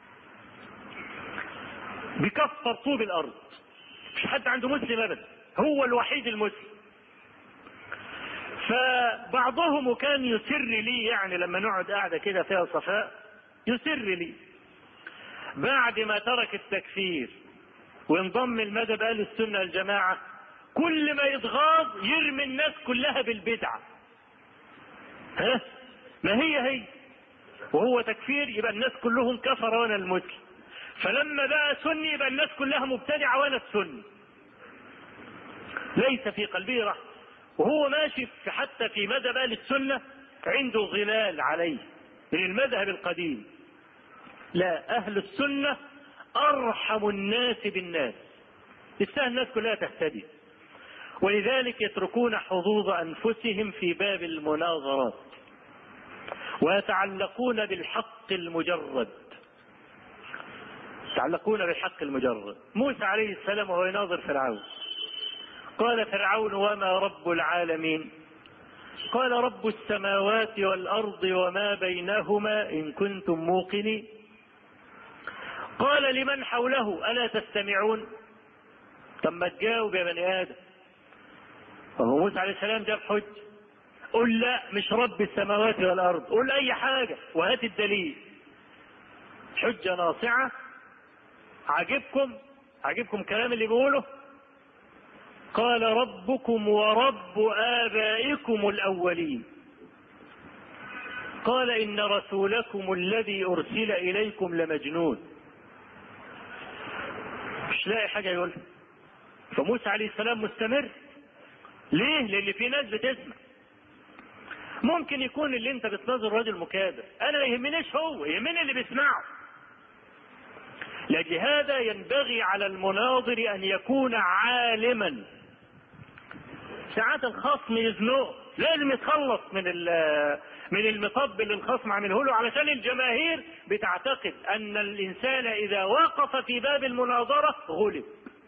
بكفر طوب الارض مش حد عنده مسلم ابدا هو الوحيد المسلم فبعضهم وكان يسر لي يعني لما نقعد قاعده كده فيها صفاء يسر لي بعد ما ترك التكفير وانضم المذهب اهل السنه الجماعه كل ما يتغاض يرمي الناس كلها بالبدعه ها ما هي هي وهو تكفير يبقى الناس كلهم كفر وانا المسلم فلما بقى سني يبقى الناس كلها مبتدعه وانا السني ليس في قلبه رحمه وهو ماشي في حتى في مذهب اهل السنه عنده ظلال عليه من المذهب القديم لا اهل السنه ارحم الناس بالناس تستاهل الناس كلها تهتدي ولذلك يتركون حظوظ انفسهم في باب المناظرات ويتعلقون بالحق المجرد يتعلقون بالحق المجرد موسى عليه السلام وهو يناظر فرعون قال فرعون وما رب العالمين قال رب السماوات والارض وما بينهما ان كنتم موقنين قال لمن حوله الا تستمعون طب ما تجاوب يا بني ادم وهو موسى عليه السلام جاب حج قل لا مش رب السماوات والارض قل اي حاجه وهات الدليل حجه ناصعه عجبكم عجبكم كلام اللي بيقوله قال ربكم ورب آبائكم الأولين قال إن رسولكم الذي أرسل إليكم لمجنون مش لاقي حاجة يقولها فموسى عليه السلام مستمر ليه؟ لأن في ناس بتسمع ممكن يكون اللي انت بتناظر راجل مكابر انا ما يهمنيش هو يهمني اللي بيسمعه لأجل هذا ينبغي على المناظر أن يكون عالما ساعات الخصم يزنقه لازم يتخلص من من المطب اللي الخصم عامله له علشان الجماهير بتعتقد ان الانسان اذا وقف في باب المناظره غلب.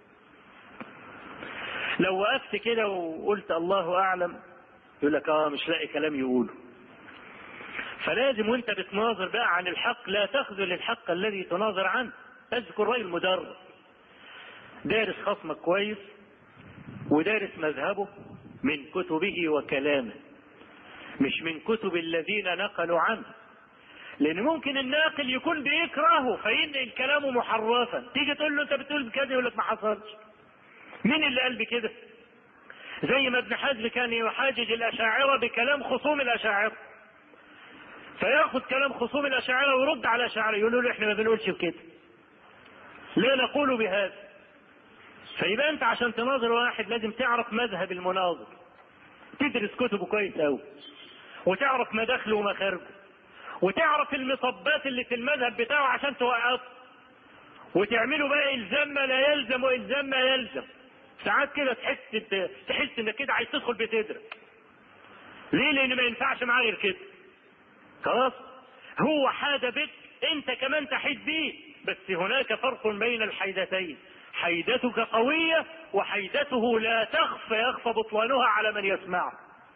لو وقفت كده وقلت الله اعلم يقول لك اه مش لاقي كلام يقوله. فلازم وانت بتناظر بقى عن الحق لا تخذل الحق الذي تناظر عنه. اذكر راجل مدرب دارس خصمك كويس ودارس مذهبه من كتبه وكلامه مش من كتب الذين نقلوا عنه لان ممكن الناقل يكون بيكرهه فينقل كلامه محرفا تيجي تقول له انت بتقول كده يقول لك ما حصلش مين اللي قال بكده زي ما ابن حزم كان يحاجج الاشاعره بكلام خصوم الاشاعره فياخذ كلام خصوم الاشاعره ويرد على الاشاعره يقولوا له احنا ما بنقولش بكده لا نقول بهذا فيبقى انت عشان تناظر واحد لازم تعرف مذهب المناظر تدرس كتبه كويس قوي وتعرف مداخله ومخارجه وتعرف المطبات اللي في المذهب بتاعه عشان توقفه وتعمله بقى الزام ما لا يلزم والزام ما يلزم ساعات كده تحس تحس انك كده عايز تدخل بتدرك ليه لان ما ينفعش معاه غير كده خلاص هو حاد بك انت كمان تحيد بيه بس هناك فرق بين الحيدتين حيدتك قوية وحيدته لا تخفى يخفى بطلانها على من يسمعه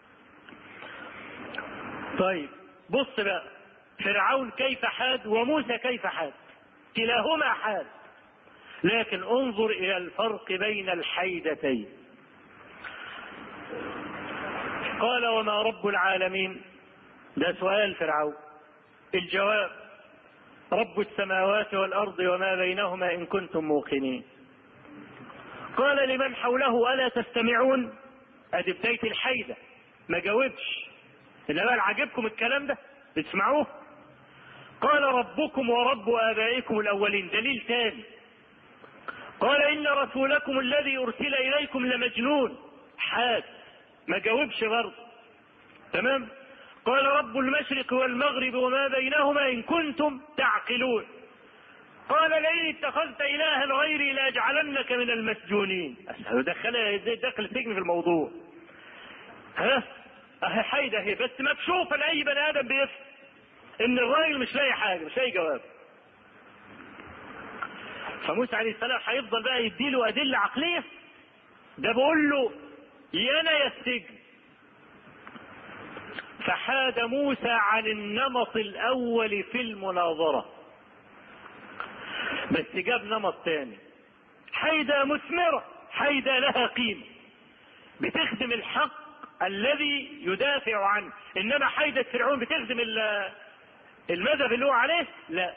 طيب بص بقى فرعون كيف حاد وموسى كيف حاد كلاهما حاد لكن انظر الى الفرق بين الحيدتين قال وما رب العالمين ده سؤال فرعون الجواب رب السماوات والارض وما بينهما ان كنتم موقنين قال لمن حوله الا تستمعون ادي بدايه الحيده ما جاوبش انما عاجبكم الكلام ده اسمعوه قال ربكم ورب ابائكم الاولين دليل ثاني قال ان رسولكم الذي ارسل اليكم لمجنون حاد ما جاوبش برضه تمام قال رب المشرق والمغرب وما بينهما ان كنتم تعقلون قال لئن اتخذت الها غيري لاجعلنك من المسجونين دخلها ازاي دخل سجن في الموضوع ها اهي حيدة اهي بس مكشوفة لأي بني آدم بيفهم إن الراجل مش لاقي حاجة مش لاقي جواب. فموسى عليه السلام هيفضل بقى يديله أدلة عقلية ده بقول له يا أنا يا السجن. فحاد موسى عن النمط الأول في المناظرة. بس جاب نمط تاني. حيدة مثمرة، حيدة لها قيمة. بتخدم الحق الذي يدافع عنه انما حيدة فرعون بتخدم المذهب اللي هو عليه لا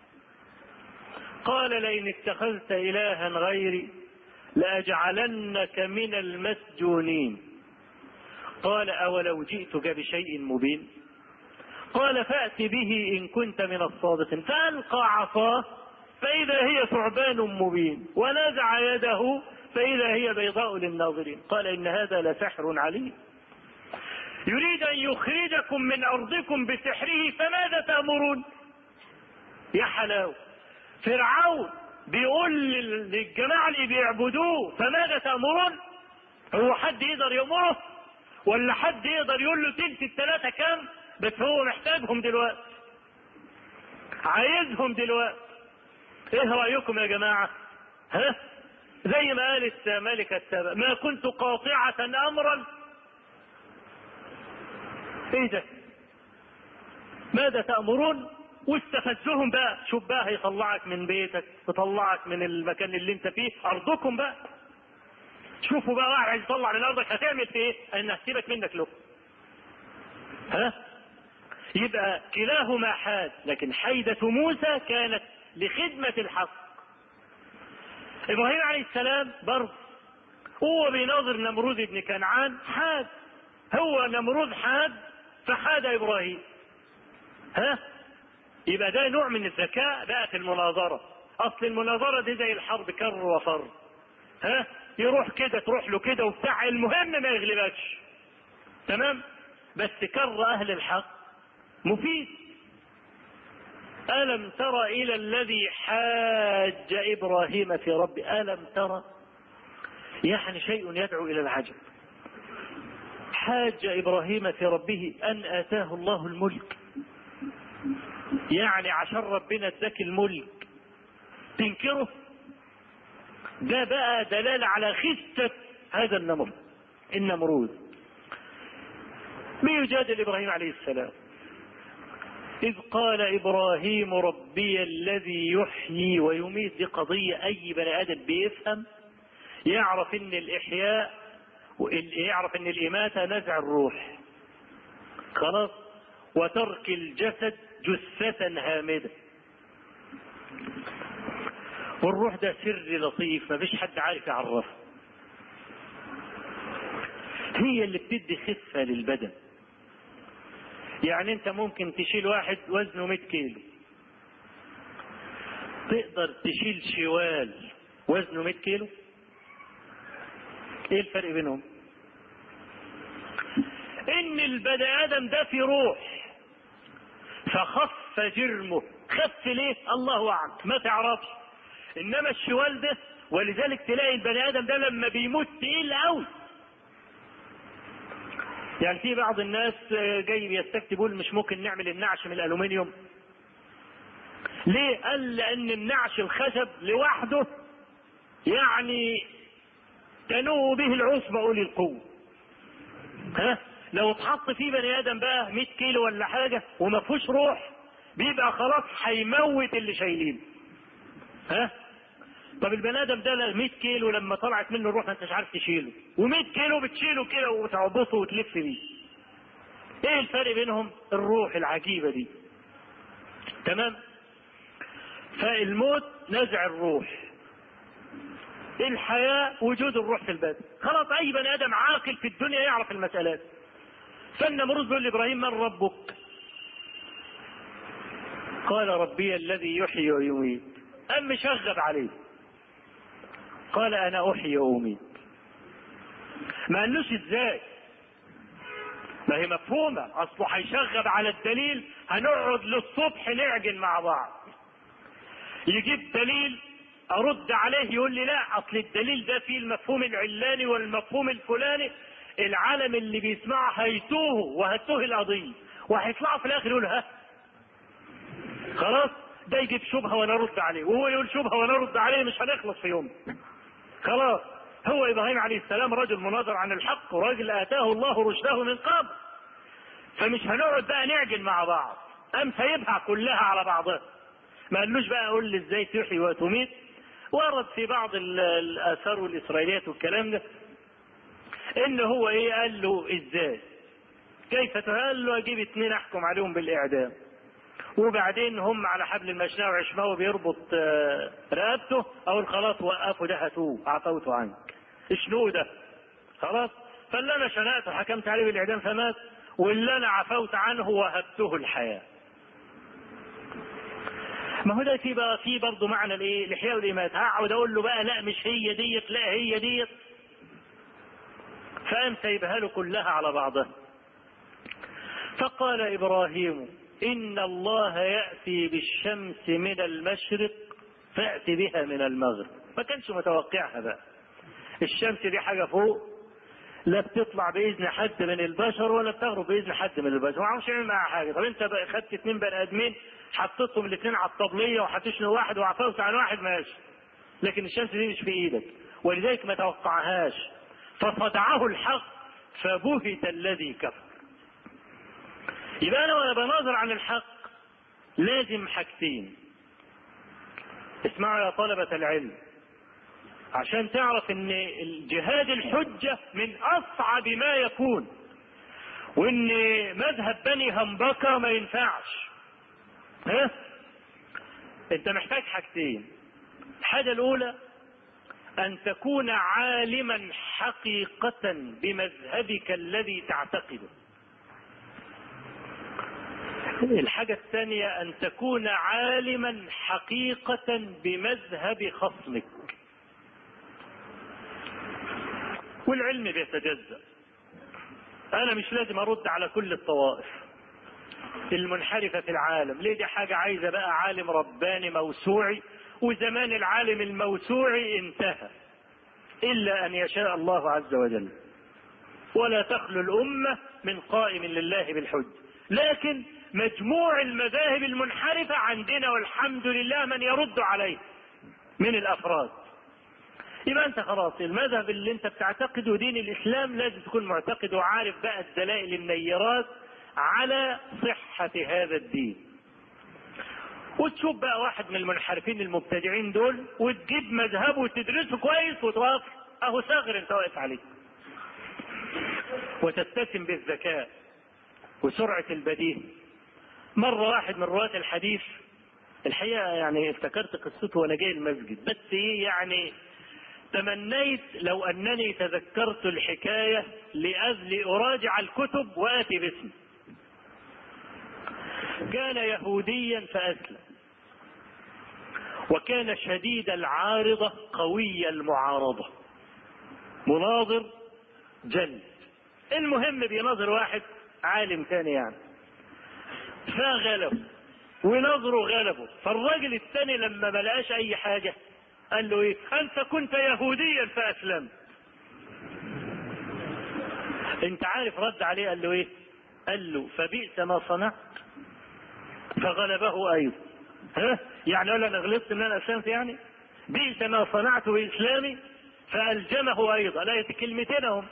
قال لئن اتخذت الها غيري لاجعلنك من المسجونين قال اولو جئتك بشيء مبين قال فات به ان كنت من الصادقين فالقى عصاه فاذا هي ثعبان مبين ونزع يده فاذا هي بيضاء للناظرين قال ان هذا لسحر عليم يريد ان يخرجكم من ارضكم بسحره فماذا تامرون يا حلاوه فرعون بيقول للجماعه اللي بيعبدوه فماذا تامرون هو حد يقدر يامره ولا حد يقدر يقول له تلت الثلاثه كام بس هو محتاجهم دلوقتي عايزهم دلوقتي ايه رايكم يا جماعه ها زي ما قالت ملكة سبا ما كنت قاطعة أمرا ايه ده ماذا تأمرون واستفزهم بقى شوف بقى هيطلعك من بيتك يطلعك من المكان اللي انت فيه ارضكم بقى شوفوا بقى واحد عايز يطلع من ارضك هتعمل في ايه؟ ان هسيبك منك له ها يبقى كلاهما حاد لكن حيدة موسى كانت لخدمة الحق ابراهيم عليه السلام برضه هو بيناظر نمرود بن كنعان حاد هو نمرود حاد فحاد ابراهيم ها يبقى ده نوع من الذكاء بقى في المناظره اصل المناظره دي زي الحرب كر وفر ها يروح كده تروح له كده وبتاع المهم ما يغلبكش تمام بس كر اهل الحق مفيد ألم تر إلى الذي حاج إبراهيم في ربه ألم ترى يعني شيء يدعو إلى العجب حاج ابراهيم في ربه ان اتاه الله الملك يعني عشان ربنا اداك الملك تنكره ده بقى دلالة على خسة هذا النمر النمرود بيجادل ابراهيم عليه السلام إذ قال إبراهيم ربي الذي يحيي ويميت دي قضية أي بني آدم بيفهم يعرف إن الإحياء يعرف ان الاماتة نزع الروح خلاص وترك الجسد جثة هامدة والروح ده سر لطيف ما فيش حد عارف يعرفه هي اللي بتدي خفة للبدن يعني انت ممكن تشيل واحد وزنه 100 كيلو تقدر تشيل شوال وزنه 100 كيلو ايه الفرق بينهم ان البني ادم ده في روح فخف جرمه خف ليه الله اعلم ما تعرفش انما الشوال ده ولذلك تلاقي البني ادم ده لما بيموت تقيل قوي يعني في بعض الناس جاي بيستفتي بيقول مش ممكن نعمل النعش من الالومنيوم ليه قال لان النعش الخشب لوحده يعني تنوء به العصبة أولي القوة ها لو اتحط فيه بني آدم بقى 100 كيلو ولا حاجة وما فيهوش روح بيبقى خلاص هيموت اللي شايلينه ها طب البني ادم ده 100 كيلو لما طلعت منه الروح ما انتش عارف تشيله و100 كيلو بتشيله كده وتعبطه وتلف بيه ايه الفرق بينهم الروح العجيبه دي تمام فالموت نزع الروح الحياة وجود الروح في البدن خلاص أي بني آدم عاقل في الدنيا يعرف المسألات فالنمرود بيقول لإبراهيم من ربك قال ربي الذي يحيي ويميت أم مشغب عليه قال أنا أحيي وأميت ما قالوش إزاي ما هي مفهومة أصله هيشغب على الدليل هنقعد للصبح نعجن مع بعض يجيب دليل ارد عليه يقول لي لا اصل الدليل ده فيه المفهوم العلاني والمفهوم الفلاني العالم اللي بيسمعه هيتوه وهتوه القضيه وهيطلعوا في الاخر يقول ها خلاص ده يجيب شبهه وانا ارد عليه وهو يقول شبهه وانا ارد عليه مش هنخلص في يوم خلاص هو ابراهيم عليه السلام رجل مناظر عن الحق وراجل اتاه الله رشده من قبل فمش هنقعد بقى نعجن مع بعض ام سايبها كلها على بعضها ما قالوش بقى قول لي ازاي تحيي وتميت ورد في بعض الاثار والاسرائيليات والكلام ده ان هو ايه قال له ازاي كيف قال له اجيب اتنين احكم عليهم بالاعدام وبعدين هم على حبل المشنقة وعشماوي بيربط رقبته اقول خلاص وقفوا ده هاتوه اعطوته عنك اشنو ده خلاص فاللي انا شنقته حكمت عليه بالاعدام فمات واللي انا عفوت عنه وهبته الحياه ما هو ده في بقى في برضه معنى الايه؟ الاحياء والامات هقعد اقول له بقى لا مش هي ديت لا هي ديت فقام سايبها له كلها على بعضها فقال ابراهيم ان الله ياتي بالشمس من المشرق فات بها من المغرب ما كانش متوقعها بقى الشمس دي حاجه فوق لا بتطلع باذن حد من البشر ولا بتغرب باذن حد من البشر ما عرفش يعمل معاها حاجه طب انت بقى خدت اثنين بني ادمين حطيتهم الاثنين على الطبليه وهتشنو واحد وعفوت عن واحد ماشي لكن الشمس دي مش في ايدك ولذلك ما توقعهاش فصدعه الحق فبهت الذي كفر يبقى انا وانا بناظر عن الحق لازم حاجتين اسمعوا يا طلبة العلم عشان تعرف ان الجهاد الحجة من اصعب ما يكون وان مذهب بني همبكة ما ينفعش ها انت محتاج حاجتين الحاجة الاولى ان تكون عالما حقيقة بمذهبك الذي تعتقده الحاجة الثانية ان تكون عالما حقيقة بمذهب خصمك والعلم بيتجزأ انا مش لازم ارد على كل الطوائف المنحرفة في العالم ليه دي حاجة عايزة بقى عالم رباني موسوعي وزمان العالم الموسوعي انتهى إلا أن يشاء الله عز وجل ولا تخلو الأمة من قائم لله بالحج لكن مجموع المذاهب المنحرفة عندنا والحمد لله من يرد عليه من الأفراد يبقى انت خلاص المذهب اللي انت بتعتقده دين الاسلام لازم تكون معتقد وعارف بقى الدلائل النيرات على صحة هذا الدين وتشوف بقى واحد من المنحرفين المبتدعين دول وتجيب مذهبه وتدرسه كويس وتوقف اهو ثغر انت واقف عليه وتتسم بالذكاء وسرعة البديهة مرة واحد من رواة الحديث الحقيقة يعني افتكرت قصته وانا جاي المسجد بس ايه يعني تمنيت لو انني تذكرت الحكاية لأجل اراجع الكتب واتي باسمه كان يهوديا فاسلم وكان شديد العارضة قوي المعارضة مناظر جلد المهم بيناظر واحد عالم ثاني يعني فغلبه ونظره غلبه فالراجل الثاني لما ما لقاش اي حاجة قال له ايه انت كنت يهوديا فاسلمت انت عارف رد عليه قال له ايه قال له فبئس ما صنعت فغلبه ايضا ها يعني قال انا غلطت ان انا اسلمت يعني بئس ما صنعت باسلامي فالجمه ايضا لا كلمتين هم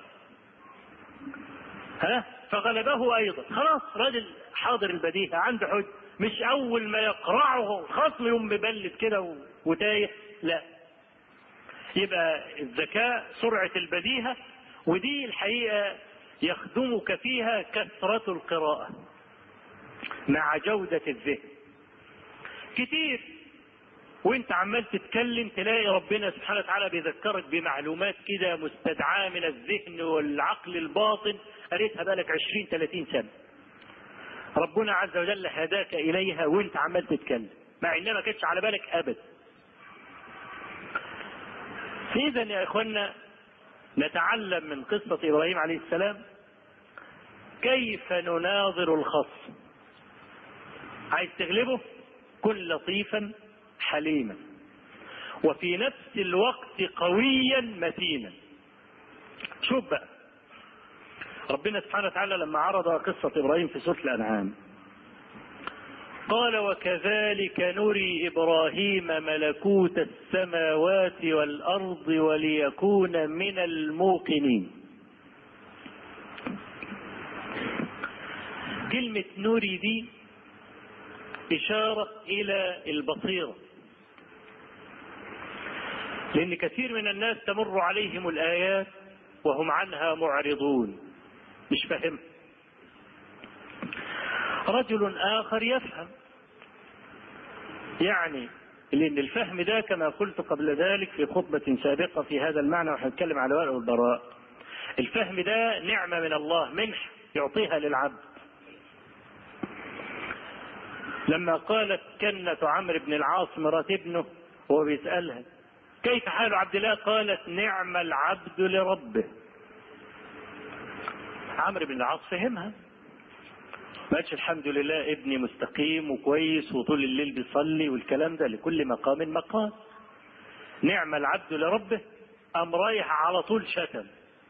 ها فغلبه ايضا خلاص راجل حاضر البديهه عنده حج مش اول ما يقرعه خصم يوم مبلد كده وتايه لا يبقى الذكاء سرعة البديهة ودي الحقيقة يخدمك فيها كثرة القراءة مع جودة الذهن كتير وانت عمال تتكلم تلاقي ربنا سبحانه وتعالى بيذكرك بمعلومات كده مستدعاة من الذهن والعقل الباطن قريتها بالك 20 30 سنة ربنا عز وجل هداك اليها وانت عمال تتكلم مع انها ما كانتش على بالك ابدا اذا يا اخوانا نتعلم من قصة ابراهيم عليه السلام كيف نناظر الخصم عايز تغلبه كن لطيفا حليما وفي نفس الوقت قويا متينا شوف بقى ربنا سبحانه وتعالى لما عرض قصة إبراهيم في سورة الأنعام قال وكذلك نري إبراهيم ملكوت السماوات والأرض وليكون من الموقنين كلمة نري دي إشارة إلى البصيرة لأن كثير من الناس تمر عليهم الآيات وهم عنها معرضون مش فاهم رجل آخر يفهم يعني لأن الفهم ده كما قلت قبل ذلك في خطبة سابقة في هذا المعنى وهنتكلم على الولاء والبراء الفهم ده نعمة من الله منح يعطيها للعبد لما قالت كنة عمرو بن العاص مرات ابنه وهو بيسألها كيف حال عبد الله قالت نعم العبد لربه عمرو بن العاص فهمها ما قالش الحمد لله ابني مستقيم وكويس وطول الليل بيصلي والكلام ده لكل مقام مقام نعم العبد لربه قام رايح على طول شتم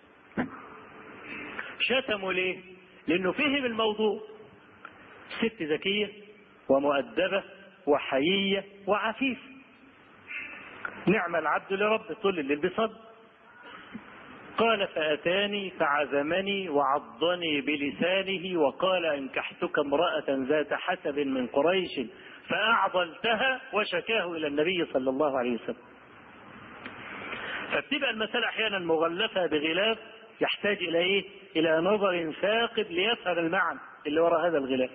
شتمه ليه؟ لأنه فهم الموضوع ست ذكية ومؤدبة وحيية وعفيفة نعم العبد لربه طول الليل بيصلي قال فأتاني فعزمني وعضني بلسانه وقال أنكحتك امرأة ذات حسب من قريش فأعضلتها وشكاه إلى النبي صلى الله عليه وسلم فبتبقى المسألة أحيانا مغلفة بغلاف يحتاج إلى إيه؟ إلى نظر ثاقب ليفهم المعنى اللي وراء هذا الغلاف.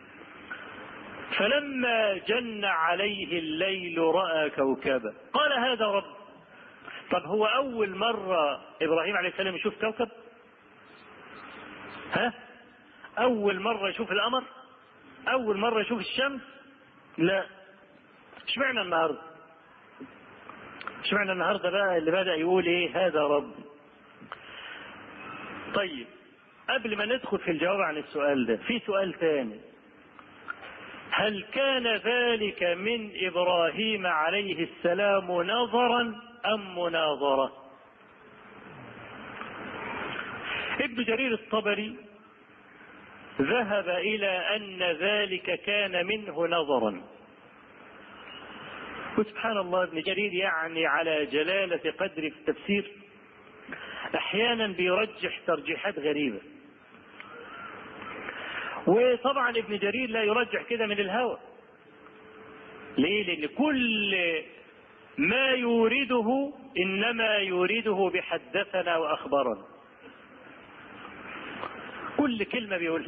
فلما جن عليه الليل رأى كوكبا قال هذا رب طب هو أول مرة إبراهيم عليه السلام يشوف كوكب ها أول مرة يشوف القمر أول مرة يشوف الشمس لا اشمعنى النهاردة اشمعنى النهاردة بقى اللي بدأ يقول ايه هذا رب طيب قبل ما ندخل في الجواب عن السؤال ده في سؤال ثاني هل كان ذلك من ابراهيم عليه السلام نظرا ام مناظره ابن جرير الطبري ذهب الى ان ذلك كان منه نظرا وسبحان الله ابن جرير يعني على جلاله قدر في التفسير احيانا بيرجح ترجيحات غريبه وطبعا ابن جرير لا يرجح كده من الهوى ليه لان كل ما يورده انما يورده بحدثنا واخبرنا كل كلمه بيقولها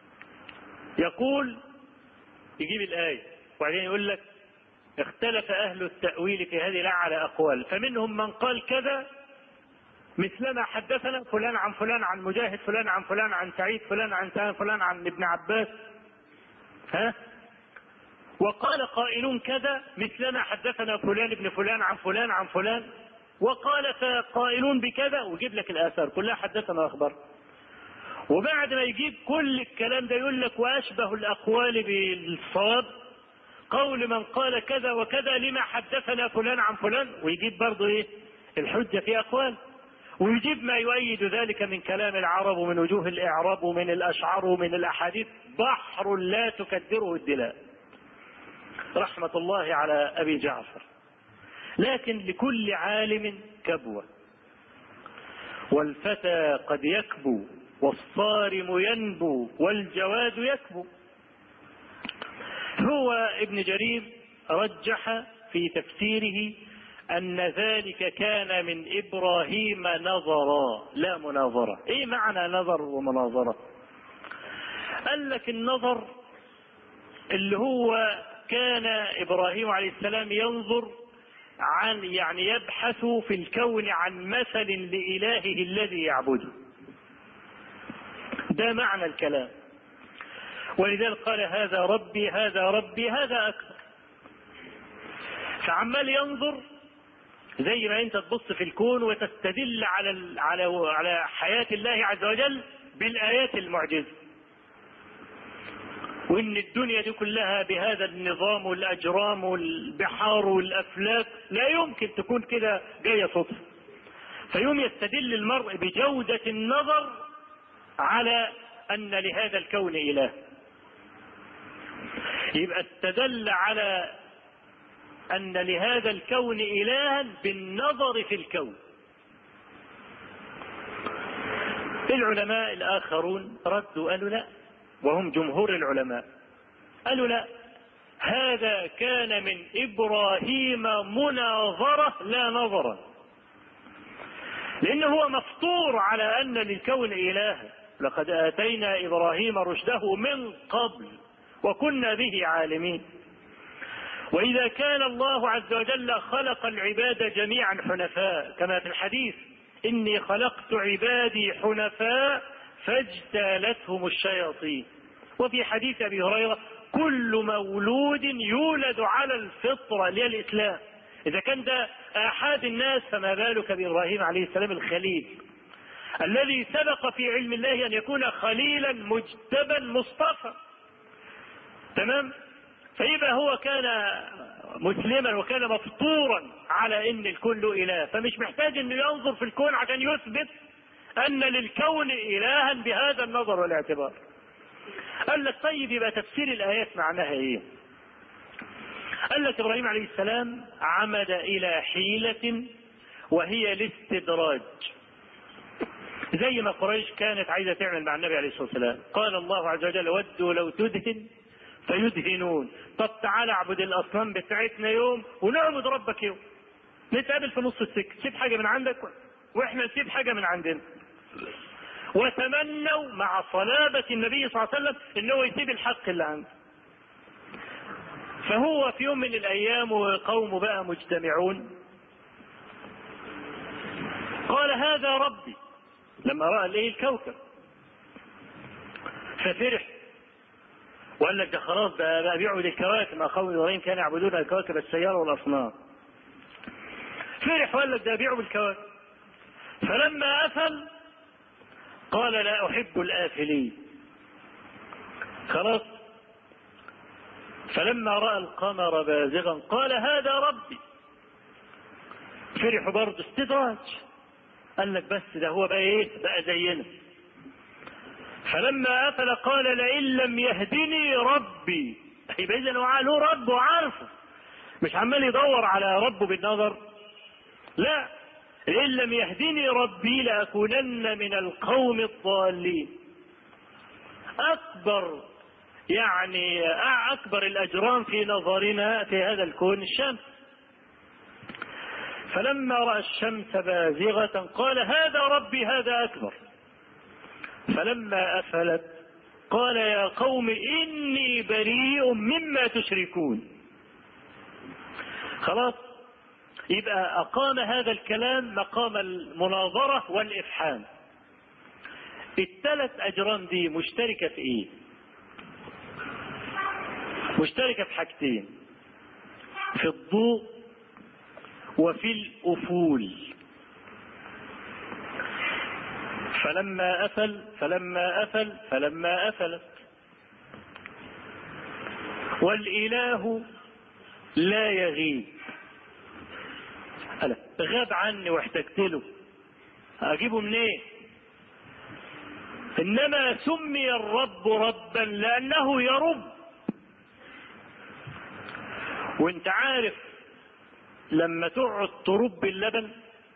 يقول يجيب الايه وبعدين يقول لك اختلف اهل التاويل في هذه الايه على اقوال فمنهم من قال كذا مثلما حدثنا فلان عن فلان عن مجاهد فلان عن فلان عن سعيد فلان عن سعيد فلان عن ابن عباس ها وقال قائلون كذا مثلما حدثنا فلان ابن فلان عن فلان عن فلان وقال قائلون بكذا ويجيب لك الاثار كلها حدثنا واخبار وبعد ما يجيب كل الكلام ده يقول لك واشبه الاقوال بالصواب قول من قال كذا وكذا لما حدثنا فلان عن فلان ويجيب برضه ايه الحجه في اقوال ويجيب ما يؤيد ذلك من كلام العرب ومن وجوه الإعراب ومن الأشعار ومن الأحاديث بحر لا تكدره الدلاء رحمة الله على أبي جعفر لكن لكل عالم كبوة والفتى قد يكبو والصارم ينبو والجواد يكبو هو ابن جرير رجح في تفسيره أن ذلك كان من إبراهيم نظرا لا مناظرة إيه معنى نظر ومناظرة قال لك النظر اللي هو كان إبراهيم عليه السلام ينظر عن يعني يبحث في الكون عن مثل لإلهه الذي يعبده ده معنى الكلام ولذلك قال هذا ربي هذا ربي هذا أكبر فعمال ينظر زي ما انت تبص في الكون وتستدل على على على حياة الله عز وجل بالآيات المعجزة. وإن الدنيا دي كلها بهذا النظام والأجرام والبحار والأفلاك لا يمكن تكون كده جاية صدفة. فيوم يستدل المرء بجودة النظر على أن لهذا الكون إله. يبقى استدل على أن لهذا الكون إلها بالنظر في الكون العلماء الآخرون ردوا قالوا لا وهم جمهور العلماء قالوا لا هذا كان من إبراهيم مناظرة لا نظرا لأنه هو مفطور على أن للكون إلها لقد آتينا إبراهيم رشده من قبل وكنا به عالمين وإذا كان الله عز وجل خلق العباد جميعا حنفاء كما في الحديث إني خلقت عبادي حنفاء فاجتالتهم الشياطين وفي حديث أبي هريرة كل مولود يولد على الفطرة اللي هي الإسلام إذا كان ده آحاد الناس فما بالك بإبراهيم عليه السلام الخليل الذي سبق في علم الله أن يكون خليلا مجتبا مصطفى تمام فيبقى هو كان مسلما وكان مفطورا على ان الكون له اله فمش محتاج انه ينظر في الكون عشان يثبت ان للكون الها بهذا النظر والاعتبار قال لك طيب يبقى تفسير الايات معناها ايه قال لك ابراهيم عليه السلام عمد الى حيله وهي الاستدراج زي ما قريش كانت عايزه تعمل مع النبي عليه الصلاه والسلام قال الله عز وجل ودوا لو تدهن فيدهنون طب تعالى اعبد الاصنام بتاعتنا يوم ونعبد ربك يوم نتقابل في نص السكه سيب حاجه من عندك واحنا نسيب حاجه من عندنا وتمنوا مع صلابة النبي صلى الله عليه وسلم ان هو يسيب الحق اللي عنده فهو في يوم من الايام وقومه بقى مجتمعون قال هذا ربي لما راى الايه الكوكب ففرح وقال لك ده خلاص ده بقى بيعبد الكواكب ما قوم ابراهيم كانوا يعبدون الكواكب السياره والاصنام فرح وقال لك ده بيعبد الكواكب فلما افل قال لا احب الافلين خلاص فلما راى القمر بازغا قال هذا ربي فرحوا برضه استدراج قال لك بس ده هو بقى ايه بقى زينا فلما افل قال لئن لم يهدني ربي يبقى اذا هو له رب وعارفه مش عمال يدور على ربه بالنظر لا لئن لم يهدني ربي لاكونن من القوم الضالين اكبر يعني اكبر الاجرام في نظرنا في هذا الكون الشمس فلما راى الشمس بازغه قال هذا ربي هذا اكبر فلما افلت قال يا قوم اني بريء مما تشركون خلاص يبقى اقام هذا الكلام مقام المناظره والافحام الثلاث اجرام دي مشتركه في ايه مشتركه في حاجتين في الضوء وفي الافول فلما أفل فلما أفل فلما أفلت والإله لا يغيب ألا غاب عني واحتجت له أجيبه منين إيه؟ إنما سمي الرب ربا لأنه يرب وانت عارف لما تقعد ترب اللبن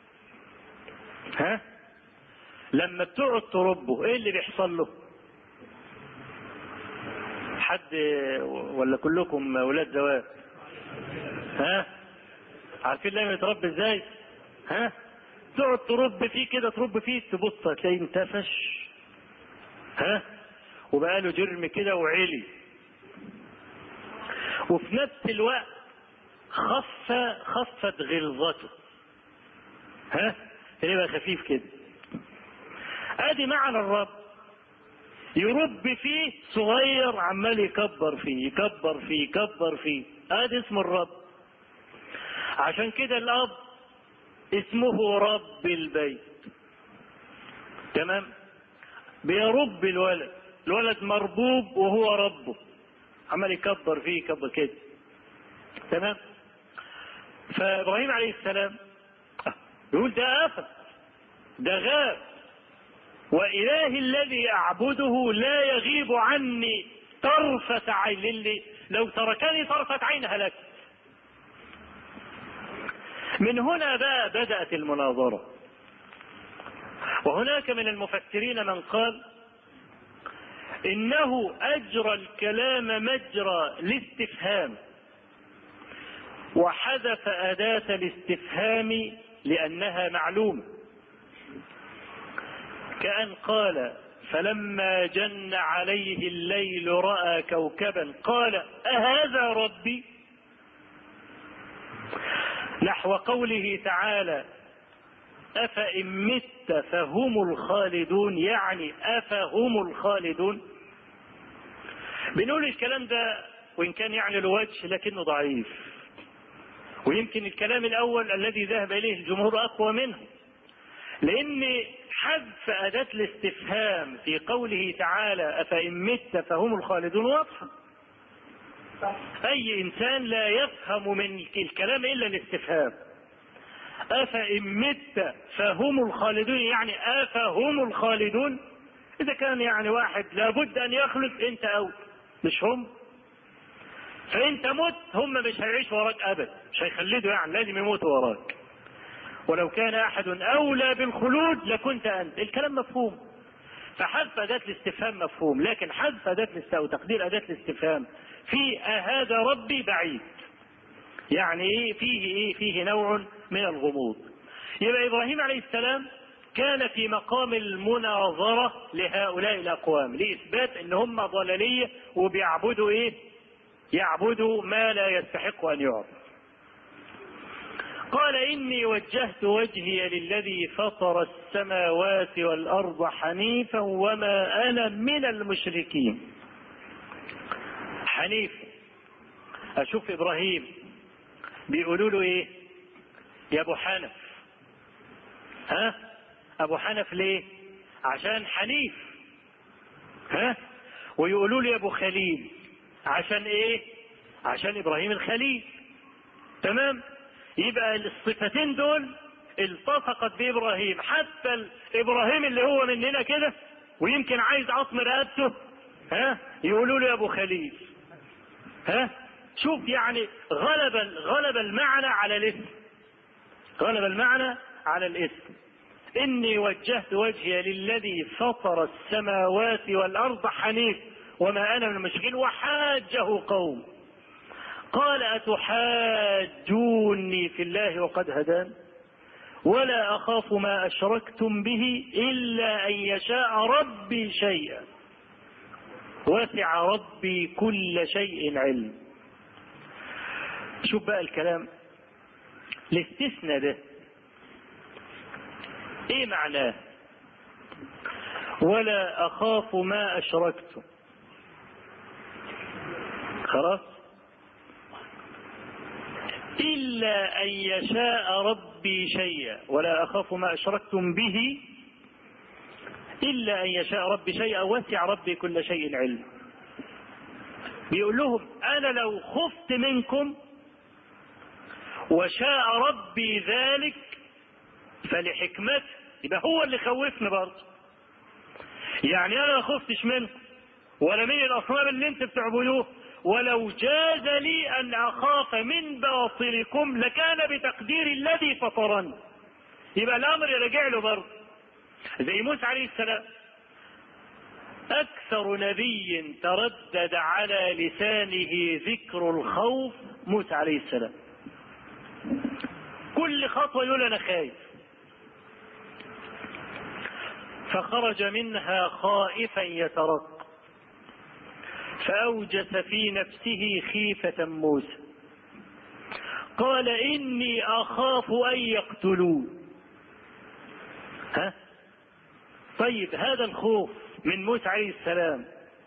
ها لما بتقعد تربه ايه اللي بيحصل له حد ولا كلكم ولاد زواج ها عارفين لما يتربى ازاي ها تقعد ترب فيه كده ترب فيه تبص تلاقيه انتفش ها وبقى له جرم كده وعلي وفي نفس الوقت خف خفت غلظته ها يبقى خفيف كده ادي معنى الرب يرب فيه صغير عمال يكبر فيه يكبر فيه يكبر فيه ادي اسم الرب عشان كده الاب اسمه رب البيت تمام بيرب الولد الولد مربوب وهو ربه عمال يكبر فيه يكبر كده تمام فابراهيم عليه السلام يقول ده افل ده غاب وإلهي الذي أعبده لا يغيب عني طرفة عين للي لو تركني طرفة عين هلكت من هنا بقى بدأت المناظرة وهناك من المفسرين من قال إنه أجرى الكلام مجرى الاستفهام وحذف أداة الاستفهام لأنها معلومة كأن قال فلما جن عليه الليل رأى كوكبا قال أهذا ربي نحو قوله تعالى أفإن مت فهم الخالدون يعني أفهم الخالدون بنقول الكلام ده وإن كان يعني له وجه لكنه ضعيف ويمكن الكلام الأول الذي ذهب إليه الجمهور أقوى منه لأن حذف أداة الاستفهام في قوله تعالى أفإن مت فهم الخالدون واضحة أي إنسان لا يفهم من الكلام إلا الاستفهام أفإن مت فهم الخالدون يعني أفهم الخالدون إذا كان يعني واحد لابد أن يخلد أنت أو مش هم فأنت مت هم مش هيعيشوا وراك أبدا مش هيخلدوا يعني لازم يموتوا وراك ولو كان أحد أولى بالخلود لكنت أنت الكلام مفهوم فحذف أداة الاستفهام مفهوم لكن حذف أداة الاستفهام وتقدير أداة الاستفهام في أهذا ربي بعيد يعني إيه فيه إيه فيه نوع من الغموض يبقى إبراهيم عليه السلام كان في مقام المناظرة لهؤلاء الأقوام لإثبات أن هم ضلالية وبيعبدوا إيه يعبدوا ما لا يستحق أن يعبد قال إني وجهت وجهي للذي فطر السماوات والأرض حنيفا وما أنا من المشركين حنيف أشوف إبراهيم بيقولوا له إيه يا أبو حنف ها أبو حنف ليه عشان حنيف ها ويقولوا له يا أبو خليل عشان إيه عشان إبراهيم الخليل تمام يبقى الصفتين دول التصقت بابراهيم حتى ابراهيم اللي هو مننا كده ويمكن عايز عصم رقبته ها يقولوا له يا ابو خليل ها شوف يعني غلب غلب المعنى على الاسم غلب المعنى على الاسم اني وجهت وجهي للذي فطر السماوات والارض حنيف وما انا من المشركين وحاجه قوم قال أتحاجوني في الله وقد هدان ولا أخاف ما أشركتم به إلا أن يشاء ربي شيئا وسع ربي كل شيء علم شوف بقى الكلام الاستثناء ده ايه معناه ولا اخاف ما اشركتم خلاص إلا أن يشاء ربي شيئا ولا أخاف ما أشركتم به إلا أن يشاء ربي شيئا وسع ربي كل شيء علم بيقول لهم أنا لو خفت منكم وشاء ربي ذلك فلحكمته يبقى هو اللي خوفني برضه يعني أنا ما خفتش منكم ولا من الأصنام اللي أنت بتعبدوه ولو جاز لي أن أخاف من باطلكم لكان بتقدير الذي فطرني يبقى الأمر يرجع له برضه زي موسى عليه السلام أكثر نبي تردد على لسانه ذكر الخوف موسى عليه السلام كل خطوة يقول أنا خايف فخرج منها خائفا يترق فأوجس في نفسه خيفة موسى قال إني أخاف أن يقتلون ها طيب هذا الخوف من موسى عليه السلام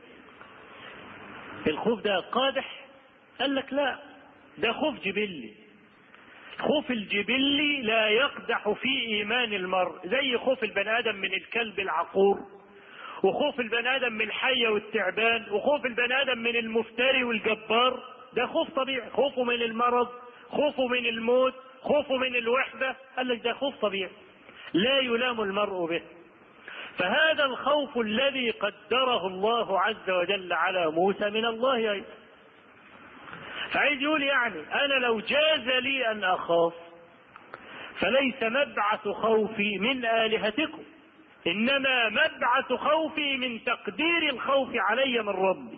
الخوف ده قادح قال لك لا ده خوف جبلي خوف الجبلي لا يقدح في ايمان المرء زي خوف البني ادم من الكلب العقور وخوف البني ادم من الحيه والتعبان وخوف البني ادم من المفتري والجبار ده خوف طبيعي خوفه من المرض خوفه من الموت خوفه من الوحده قال لك ده خوف طبيعي لا يلام المرء به فهذا الخوف الذي قدره الله عز وجل على موسى من الله ايضا فعايز يقول يعني انا لو جاز لي ان اخاف فليس مبعث خوفي من الهتكم انما مبعث خوفي من تقدير الخوف علي من ربي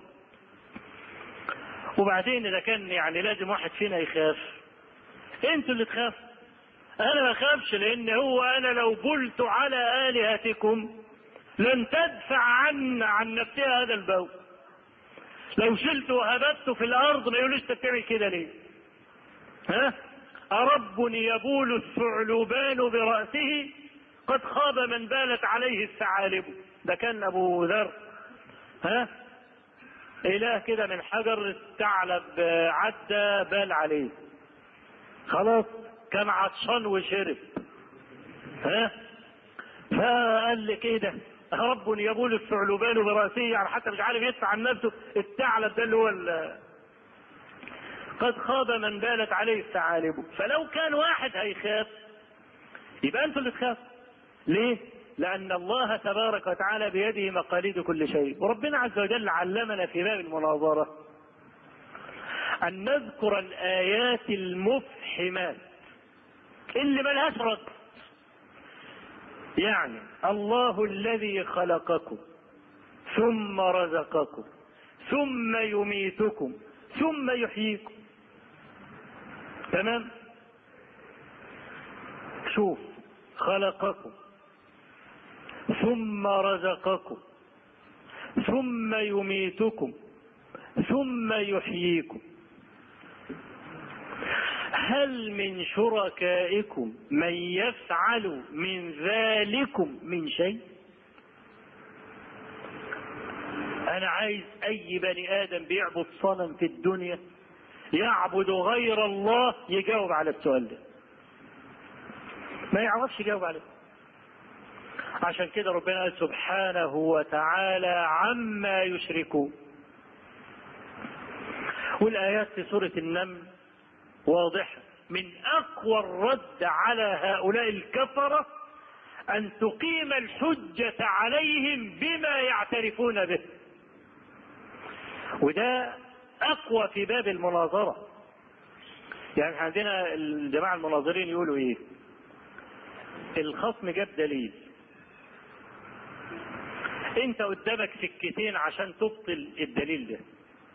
وبعدين اذا كان يعني لازم واحد فينا يخاف انتوا اللي تخافوا انا ما اخافش لان هو انا لو بلت على الهتكم لن تدفع عن عن نفسها هذا البول لو شلت وهبت في الارض ما يقولوش انت بتعمل كده ليه ها أرب يبول الثعلبان برأسه قد خاب من بالت عليه الثعالب ده كان أبو ذر ها إله كده من حجر الثعلب عدى بال عليه خلاص كان عطشان وشرب ها فقال لي كده رب يبول الثعلبان براسه يعني حتى مش عارف يدفع عن نفسه الثعلب ده اللي هو قد خاب من بالت عليه الثعالب فلو كان واحد هيخاف يبقى انتوا اللي تخافوا ليه؟ لأن الله تبارك وتعالى بيده مقاليد كل شيء وربنا عز وجل علمنا في باب المناظرة أن نذكر الآيات المفحمات اللي ملهاش رد يعني الله الذي خلقكم ثم رزقكم ثم يميتكم ثم يحييكم تمام شوف خلقكم ثم رزقكم ثم يميتكم ثم يحييكم هل من شركائكم من يفعل من ذلكم من شيء انا عايز اي بني ادم بيعبد صنم في الدنيا يعبد غير الله يجاوب على السؤال ده ما يعرفش يجاوب عليه عشان كده ربنا قال سبحانه وتعالى عما يشركون والآيات في سورة النمل واضحة من أقوى الرد على هؤلاء الكفرة أن تقيم الحجة عليهم بما يعترفون به وده أقوى في باب المناظرة يعني عندنا الجماعة المناظرين يقولوا إيه الخصم جاب دليل انت قدامك سكتين عشان تبطل الدليل ده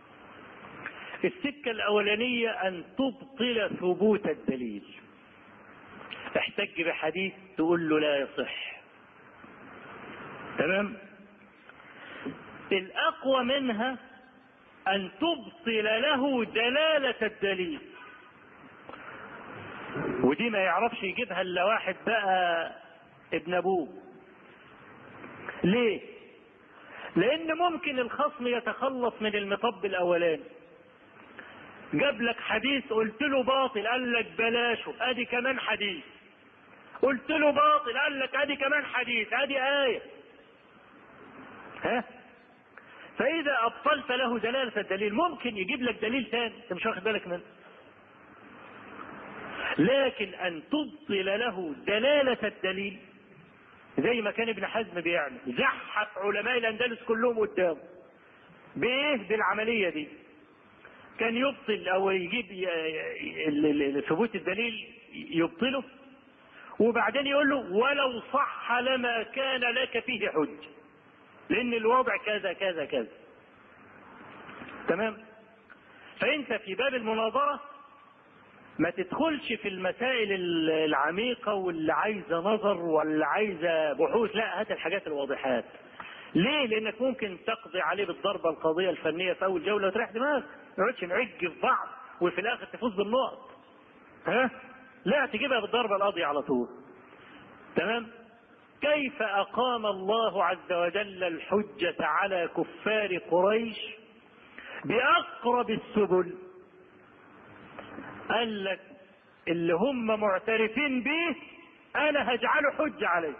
السكة الأولانية أن تبطل ثبوت الدليل احتج بحديث تقول له لا يصح تمام الأقوى منها أن تبطل له دلالة الدليل ودي ما يعرفش يجيبها إلا واحد بقى ابن أبوه ليه؟ لأن ممكن الخصم يتخلص من المطب الأولاني جاب لك حديث قلت له باطل قال لك بلاشه ادي كمان حديث قلت له باطل قال لك ادي كمان حديث ادي آية ها فإذا أبطلت له دلالة الدليل ممكن يجيب لك دليل ثاني أنت مش واخد بالك منه لكن أن تبطل له دلالة الدليل زي ما كان ابن حزم بيعمل زحف علماء الأندلس كلهم قدامه بإيه بالعملية دي كان يبطل او يجيب ثبوت الدليل يبطله وبعدين يقول له ولو صح لما كان لك فيه حج لان الوضع كذا كذا كذا تمام فانت في باب المناظره ما تدخلش في المسائل العميقة واللي عايزة نظر واللي عايزة بحوث لا هات الحاجات الواضحات ليه؟ لأنك ممكن تقضي عليه بالضربة القضية الفنية في أول جولة وتريح دماغك ما نقعدش نعج في بعض وفي الآخر تفوز بالنقط ها؟ لا تجيبها بالضربة القاضية على طول تمام؟ كيف أقام الله عز وجل الحجة على كفار قريش بأقرب السبل قال لك اللي هم معترفين به أنا هجعله حجة عليه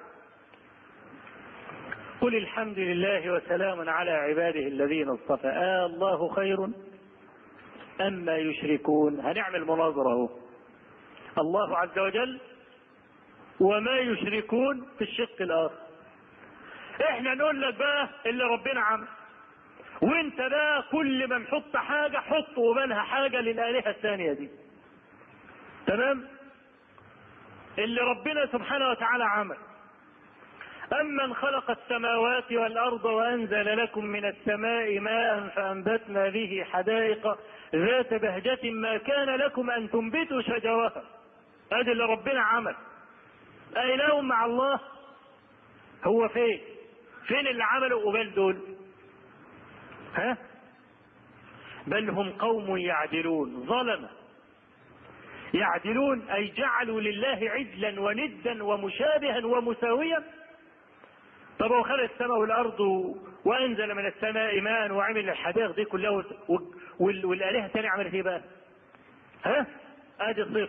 قل الحمد لله وسلام على عباده الذين اصطفى آه الله خير أما يشركون هنعمل مناظرة اهو الله عز وجل وما يشركون في الشق الآخر احنا نقول لك بقى اللي ربنا عمل وانت بقى كل ما نحط حاجة حط قبالها حاجة للآلهة الثانية دي تمام اللي ربنا سبحانه وتعالى عمل أمن خلق السماوات والأرض وأنزل لكم من السماء ماء فأنبتنا به حدائق ذات بهجة ما كان لكم أن تنبتوا شجرها هذا اللي ربنا عمل أإله مع الله هو فين فين اللي عملوا قبال دول ها بل هم قوم يعدلون ظلمه يعدلون أي جعلوا لله عدلا وندا ومشابها ومساويا طب هو خلق السماء والأرض وأنزل من السماء ماء وعمل الحدائق دي كلها والآلهة الثانية عملت إيه بقى؟ ها؟ أدي صفر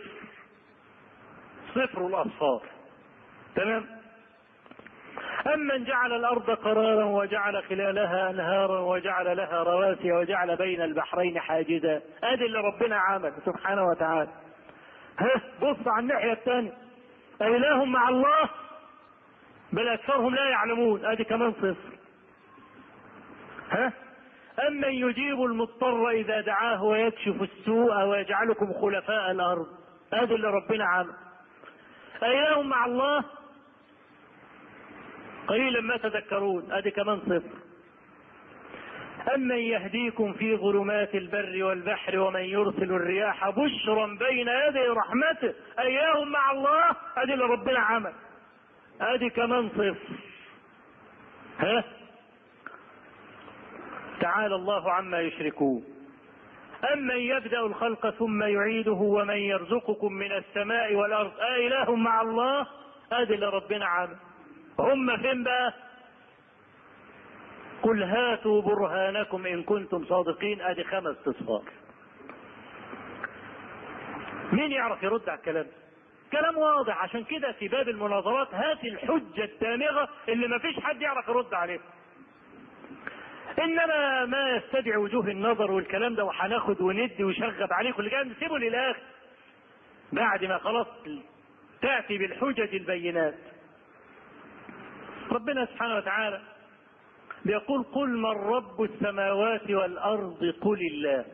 صفر الأصفار تمام؟ أمن جعل الأرض قرارا وجعل خلالها أنهارا وجعل لها رواسي وجعل بين البحرين حاجزا أدي اللي ربنا عمل سبحانه وتعالى ها بص على الناحية الثانية أإله مع الله بل أكثرهم لا يعلمون أدي كمان صفر ها أمن يجيب المضطر إذا دعاه ويكشف السوء ويجعلكم خلفاء الأرض أدي اللي ربنا عمل أإله مع الله قليلا ما تذكرون أدي كمان صفر أمن يهديكم في ظلمات البر والبحر ومن يرسل الرياح بشرا بين يدي رحمته أياهم مع الله أدي اللي ربنا عمل أدي كمان صفر ها تعالى الله عما يشركون أمن يبدأ الخلق ثم يعيده ومن يرزقكم من السماء والأرض أإله مع الله أدي اللي ربنا عمل هم فين بقى قل هاتوا برهانكم ان كنتم صادقين ادي خمس اصفار مين يعرف يرد على الكلام كلام واضح عشان كده في باب المناظرات هات الحجة الدامغة اللي ما فيش حد يعرف يرد عليها انما ما يستدعي وجوه النظر والكلام ده وهناخد وندي ويشغب عليه كل كلام نسيبه للاخر بعد ما خلاص تاتي بالحجج البينات ربنا سبحانه وتعالى بيقول قل من رب السماوات والارض قل الله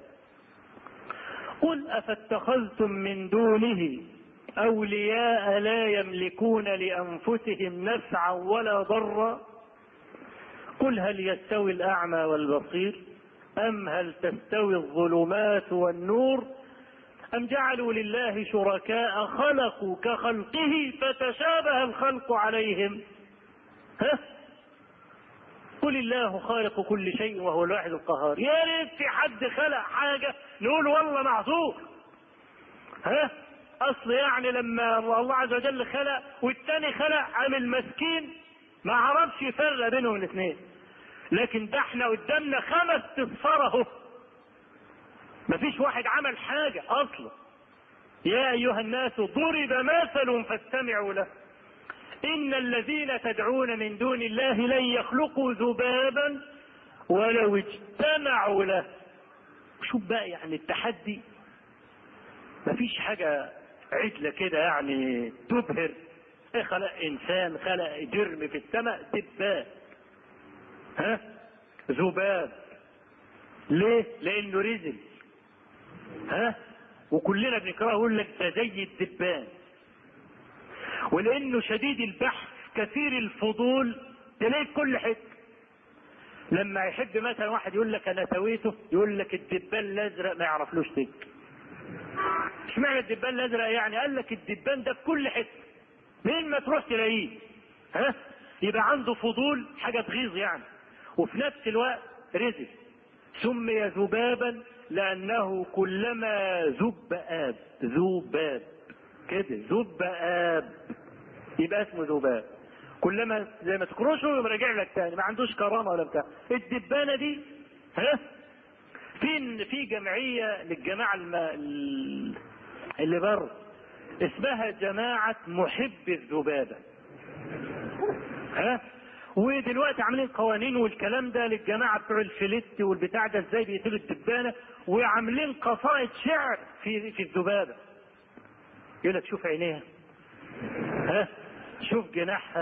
قل افاتخذتم من دونه اولياء لا يملكون لانفسهم نفعا ولا ضرا قل هل يستوي الاعمى والبصير ام هل تستوي الظلمات والنور ام جعلوا لله شركاء خلقوا كخلقه فتشابه الخلق عليهم ها قل الله خالق كل شيء وهو الواحد القهار يا ريت في حد خلق حاجة نقول والله معذور ها اصل يعني لما الله عز وجل خلق والتاني خلق عامل مسكين ما عرفش يفرق بينهم الاثنين لكن ده احنا قدامنا خمس اصفار اهو مفيش واحد عمل حاجة اصلا يا ايها الناس ضرب مثل فاستمعوا له إن الذين تدعون من دون الله لن يخلقوا ذبابا ولو اجتمعوا له شوف بقى يعني التحدي مفيش حاجة عدلة كده يعني تبهر إيه خلق إنسان خلق جرم في السماء دباب ها ذباب ليه؟ لأنه رزل ها وكلنا بنكرهه يقول لك ده زي الدبان ولانه شديد البحث كثير الفضول تلاقيه في كل حته لما يحب مثلا واحد يقول لك انا سويته يقول لك الدبان الازرق ما يعرفلوش سك اشمعنى الدبان الازرق يعني قال لك الدبان ده في كل حته مين ما تروح تلاقيه ها يبقى عنده فضول حاجه تغيظ يعني وفي نفس الوقت رزق سمي ذبابا لانه كلما ذب اب ذباب كده ذب اب يبقى اسمه ذباب كلما زي ما تكرشه يقوم راجع لك تاني ما عندوش كرامه ولا بتاع الدبانه دي ها في في جمعيه للجماعه الم... اللي بره اسمها جماعه محب الذبابه ها ودلوقتي عاملين قوانين والكلام ده للجماعه بتوع الفلت والبتاع ده ازاي بيقتلوا الدبانه وعاملين قصائد شعر في في الذبابه يقول لك شوف عينيها ها شوف جناحها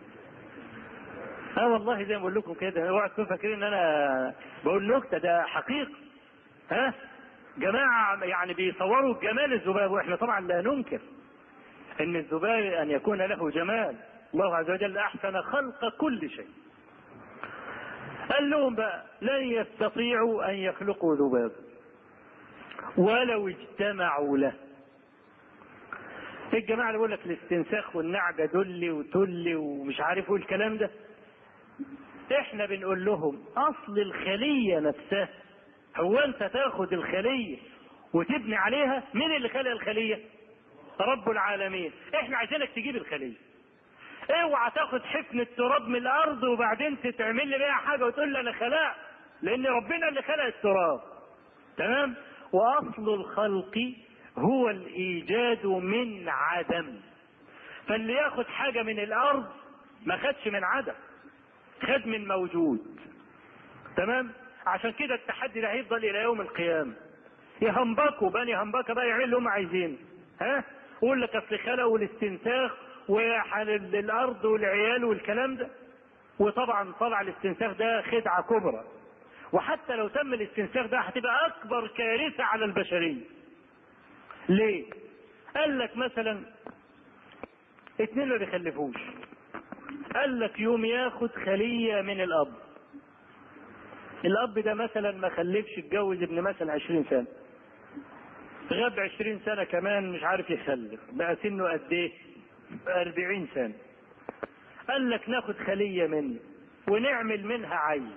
اه والله زي ما بقول لكم كده اوعوا تكونوا فاكرين ان انا بقول نكته ده حقيقه ها جماعه يعني بيصوروا جمال الذباب واحنا طبعا لا ننكر ان الذباب ان يكون له جمال الله عز وجل احسن خلق كل شيء قال لهم بقى لن يستطيعوا ان يخلقوا ذباب ولو اجتمعوا له الجماعه اللي بيقول لك الاستنساخ والنعجه دل وتل ومش عارف ايه الكلام ده احنا بنقول لهم اصل الخليه نفسها هو انت تاخد الخليه وتبني عليها مين اللي خلق الخليه رب العالمين احنا عايزينك تجيب الخليه اوعى تاخد حفنة تراب من الارض وبعدين تتعمل لي بيها حاجه وتقول لي انا خلقت لان ربنا اللي خلق التراب تمام واصل الخلق هو الايجاد من عدم فاللي ياخد حاجه من الارض ما خدش من عدم خد من موجود تمام عشان كده التحدي ده هيفضل الى يوم القيامه يهنبكوا بني هنبكه بقى يعملوا اللي هم عايزينه ها يقول لك اصل خلقوا الاستنساخ وحل الارض والعيال والكلام ده وطبعا طبعا الاستنساخ ده خدعه كبرى وحتى لو تم الاستنساخ ده هتبقى اكبر كارثه على البشريه ليه قال لك مثلا اتنين ما بيخلفوش قال لك يوم ياخد خليه من الاب الاب ده مثلا ما خلفش اتجوز ابن مثلا عشرين سنه غاب عشرين سنه كمان مش عارف يخلف بقى سنه قد ايه أربعين سنة قال لك ناخد خلية منه ونعمل منها عيل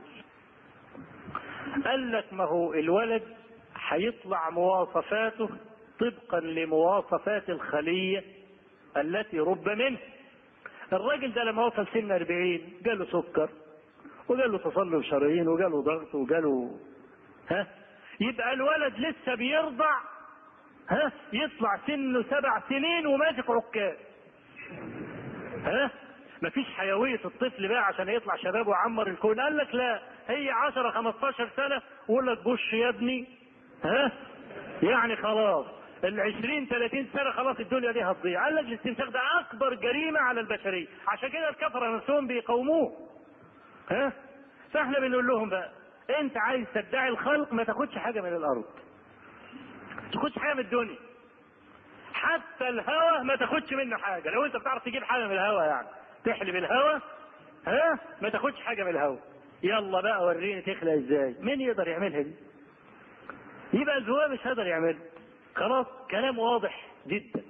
قال لك ما هو الولد هيطلع مواصفاته طبقا لمواصفات الخلية التي رب منه الراجل ده لما وصل سن 40 جاله سكر وجاله تصلب شرايين وجاله ضغط وجاله ها يبقى الولد لسه بيرضع ها يطلع سنه سبع سنين وماسك عكاز ها مفيش حيوية الطفل بقى عشان يطلع شباب ويعمر الكون قال لك لا هي 10 15 سنة ويقول لك بص يا ابني ها يعني خلاص ال 20 30 سنة خلاص الدنيا دي هتضيع قال لك الاستنساخ ده أكبر جريمة على البشرية عشان كده الكفرة نفسهم بيقاوموه ها فاحنا بنقول لهم بقى انت عايز تدعي الخلق ما تاخدش حاجة من الأرض ما تاخدش حاجة من الدنيا حتى الهوى ما تاخدش منه حاجه لو انت بتعرف تجيب حاجه من الهوى يعني تحلب الهوى ها ما تاخدش حاجه من الهوى يلا بقى وريني تخلق ازاي مين يقدر يعملها دي يبقى الذواب مش هيقدر يعملها خلاص كلام واضح جدا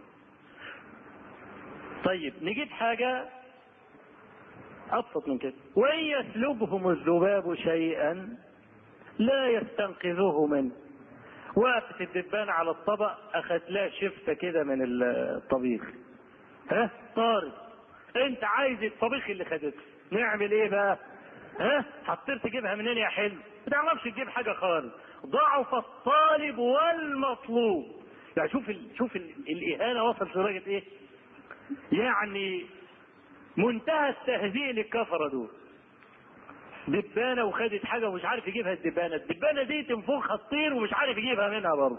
طيب نجيب حاجه ابسط من كده وان يسلبهم الذباب شيئا لا يستنقذوه منه وقفت الدبانة على الطبق أخذت لها شفتة كده من الطبيخ ها طارت أنت عايز الطبيخ اللي خدته نعمل إيه بقى؟ ها هتطير تجيبها منين يا حلو؟ ما تعرفش تجيب حاجة خالص ضعف الطالب والمطلوب يعني شوف ال... شوف ال... الإهانة وصلت لدرجة إيه؟ يعني منتهى التهزيء للكفرة دول دبانة وخدت حاجة ومش عارف يجيبها الدبانة الدبانة دي تنفخها تطير ومش عارف يجيبها منها برضه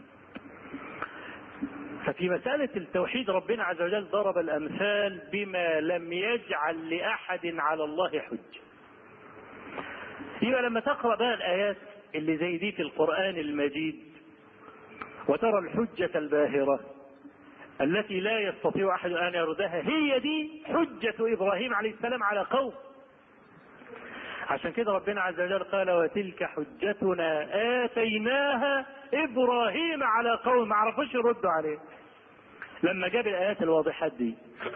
ففي مسألة التوحيد ربنا عز وجل ضرب الأمثال بما لم يجعل لأحد على الله حجة يبقى لما تقرأ بقى الآيات اللي زي دي في القرآن المجيد وترى الحجة الباهرة التي لا يستطيع أحد أن يردها هي دي حجة إبراهيم عليه السلام على قوم عشان كده ربنا عز وجل قال وتلك حجتنا آتيناها إبراهيم على قوم ما عرفوش يردوا عليه لما جاب الآيات الواضحات دي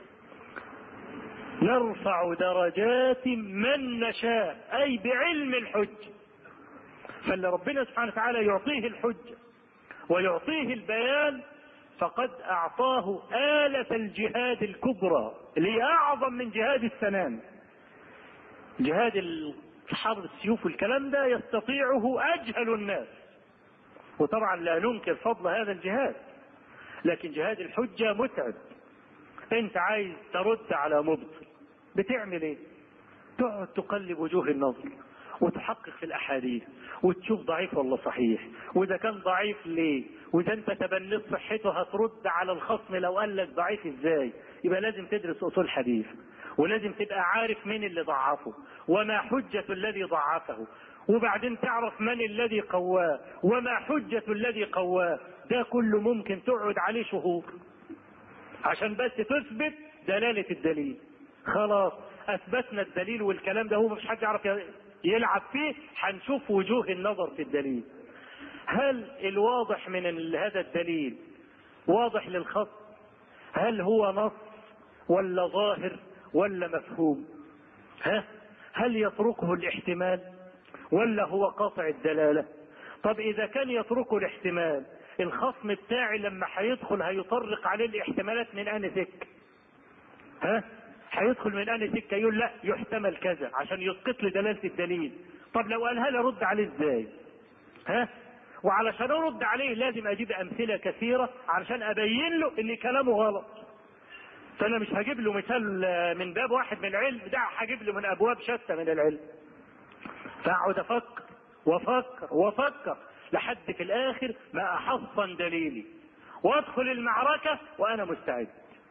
نرفع درجات من نشاء أي بعلم الحج فاللي ربنا سبحانه وتعالى يعطيه الحجة ويعطيه البيان فقد أعطاه آلة الجهاد الكبرى اللي هي أعظم من جهاد السنان جهاد الحرب السيوف والكلام ده يستطيعه أجهل الناس وطبعا لا ننكر فضل هذا الجهاد لكن جهاد الحجة متعب انت عايز ترد على مبطل بتعمل ايه تقعد تقلب وجوه النظر وتحقق في الاحاديث وتشوف ضعيف ولا صحيح واذا كان ضعيف ليه واذا انت تبنيت صحته هترد على الخصم لو قال لك ضعيف ازاي يبقى لازم تدرس اصول حديث ولازم تبقى عارف مين اللي ضعفه وما حجة الذي ضعفه وبعدين تعرف من الذي قواه وما حجة الذي قواه ده كله ممكن تقعد عليه شهور عشان بس تثبت دلالة الدليل خلاص اثبتنا الدليل والكلام ده هو مش حد يعرف يلعب فيه هنشوف وجوه النظر في الدليل هل الواضح من هذا الدليل واضح للخط هل هو نص ولا ظاهر ولا مفهوم ها هل يتركه الاحتمال ولا هو قاطع الدلالة طب اذا كان يتركه الاحتمال الخصم بتاعي لما هيدخل هيطرق عليه الاحتمالات من اني سك ها هيدخل من اني سكه يقول لا يحتمل كذا عشان يسقط لي دلاله الدليل طب لو قالها لي ارد عليه ازاي ها وعلشان ارد عليه لازم اجيب امثله كثيره علشان ابين له ان كلامه غلط فانا مش هجيب له مثال من باب واحد من العلم ده هجيب له من ابواب شتى من العلم فاقعد افكر وافكر وافكر لحد في الاخر ما احصن دليلي وادخل المعركه وانا مستعد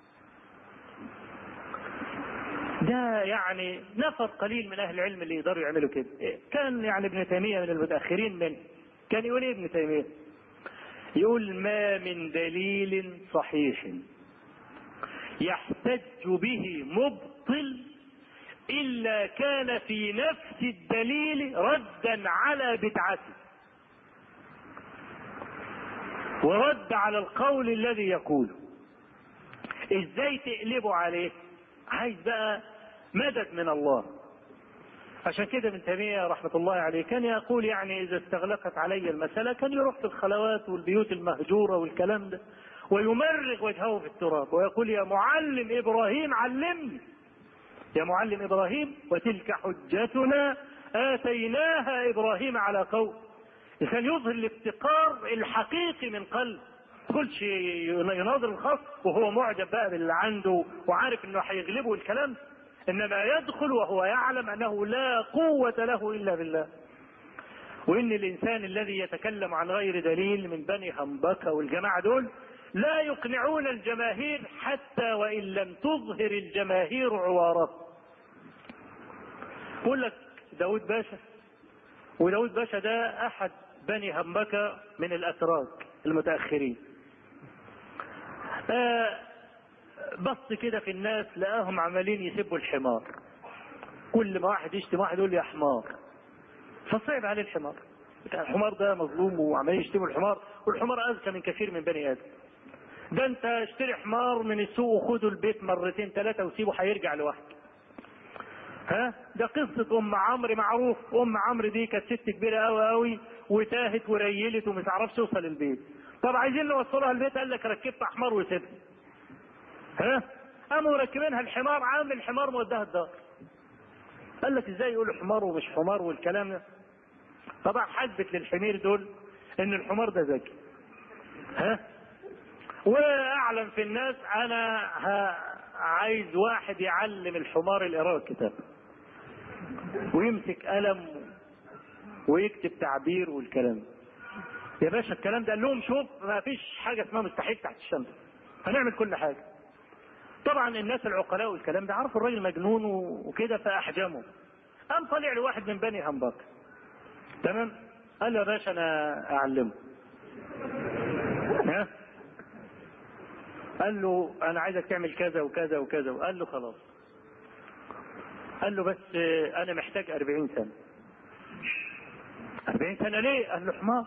ده يعني نفر قليل من اهل العلم اللي يقدروا يعملوا كده كان يعني ابن تيميه من المتاخرين من كان يقول ايه ابن تيميه يقول ما من دليل صحيح يحتج به مبطل الا كان في نفس الدليل ردا على بدعته ورد على القول الذي يقوله ازاي تقلبه عليه عايز بقى مدد من الله عشان كده ابن تيمية رحمة الله عليه كان يقول يعني إذا استغلقت علي المسألة كان يروح في الخلوات والبيوت المهجورة والكلام ده ويمرغ وجهه في التراب ويقول يا معلم إبراهيم علمني يا معلم إبراهيم وتلك حجتنا آتيناها إبراهيم على قوم كان يظهر الافتقار الحقيقي من قلب كلش يناظر الخصم وهو معجب بقى باللي عنده وعارف انه هيغلبه الكلام انما يدخل وهو يعلم انه لا قوة له الا بالله وان الانسان الذي يتكلم عن غير دليل من بني همبكة والجماعة دول لا يقنعون الجماهير حتى وان لم تظهر الجماهير عوارات يقول لك داود باشا وداود باشا ده احد بني همبكة من الاتراك المتاخرين آه بص كده في الناس لقاهم عمالين يسبوا الحمار كل ما واحد يشتم واحد يقول يا حمار فصعب عليه الحمار كان الحمار ده مظلوم وعمالين يشتموا الحمار والحمار اذكى من كثير من بني ادم ده انت اشتري حمار من السوق وخده البيت مرتين ثلاثه وسيبه هيرجع لوحده ها ده قصة أم عمرو معروف أم عمرو دي كانت ست كبيرة أوي أوي وتاهت وريلت ومش عرفش توصل البيت طب عايزين نوصلها البيت قال لك ركبت حمار وسيبها ها قاموا مركبينها الحمار عامل الحمار موداها الدار قال لك ازاي يقولوا حمار ومش حمار والكلام ده طبعا حدث للحمير دول ان الحمار ده ذكي ها واعلم في الناس انا ها عايز واحد يعلم الحمار القراءة الكتاب ويمسك قلم ويكتب تعبير والكلام يا باشا الكلام ده قال لهم شوف ما فيش حاجه اسمها مستحيل تحت الشمس هنعمل كل حاجه طبعا الناس العقلاء والكلام ده عرفوا الراجل مجنون وكده فاحجمه قام طالع له واحد من بني همبك تمام قال له يا باشا انا اعلمه ها قال له انا عايزك تعمل كذا وكذا وكذا وقال له خلاص قال له بس آه، انا محتاج أربعين سنة أربعين سنة ليه قال له حمار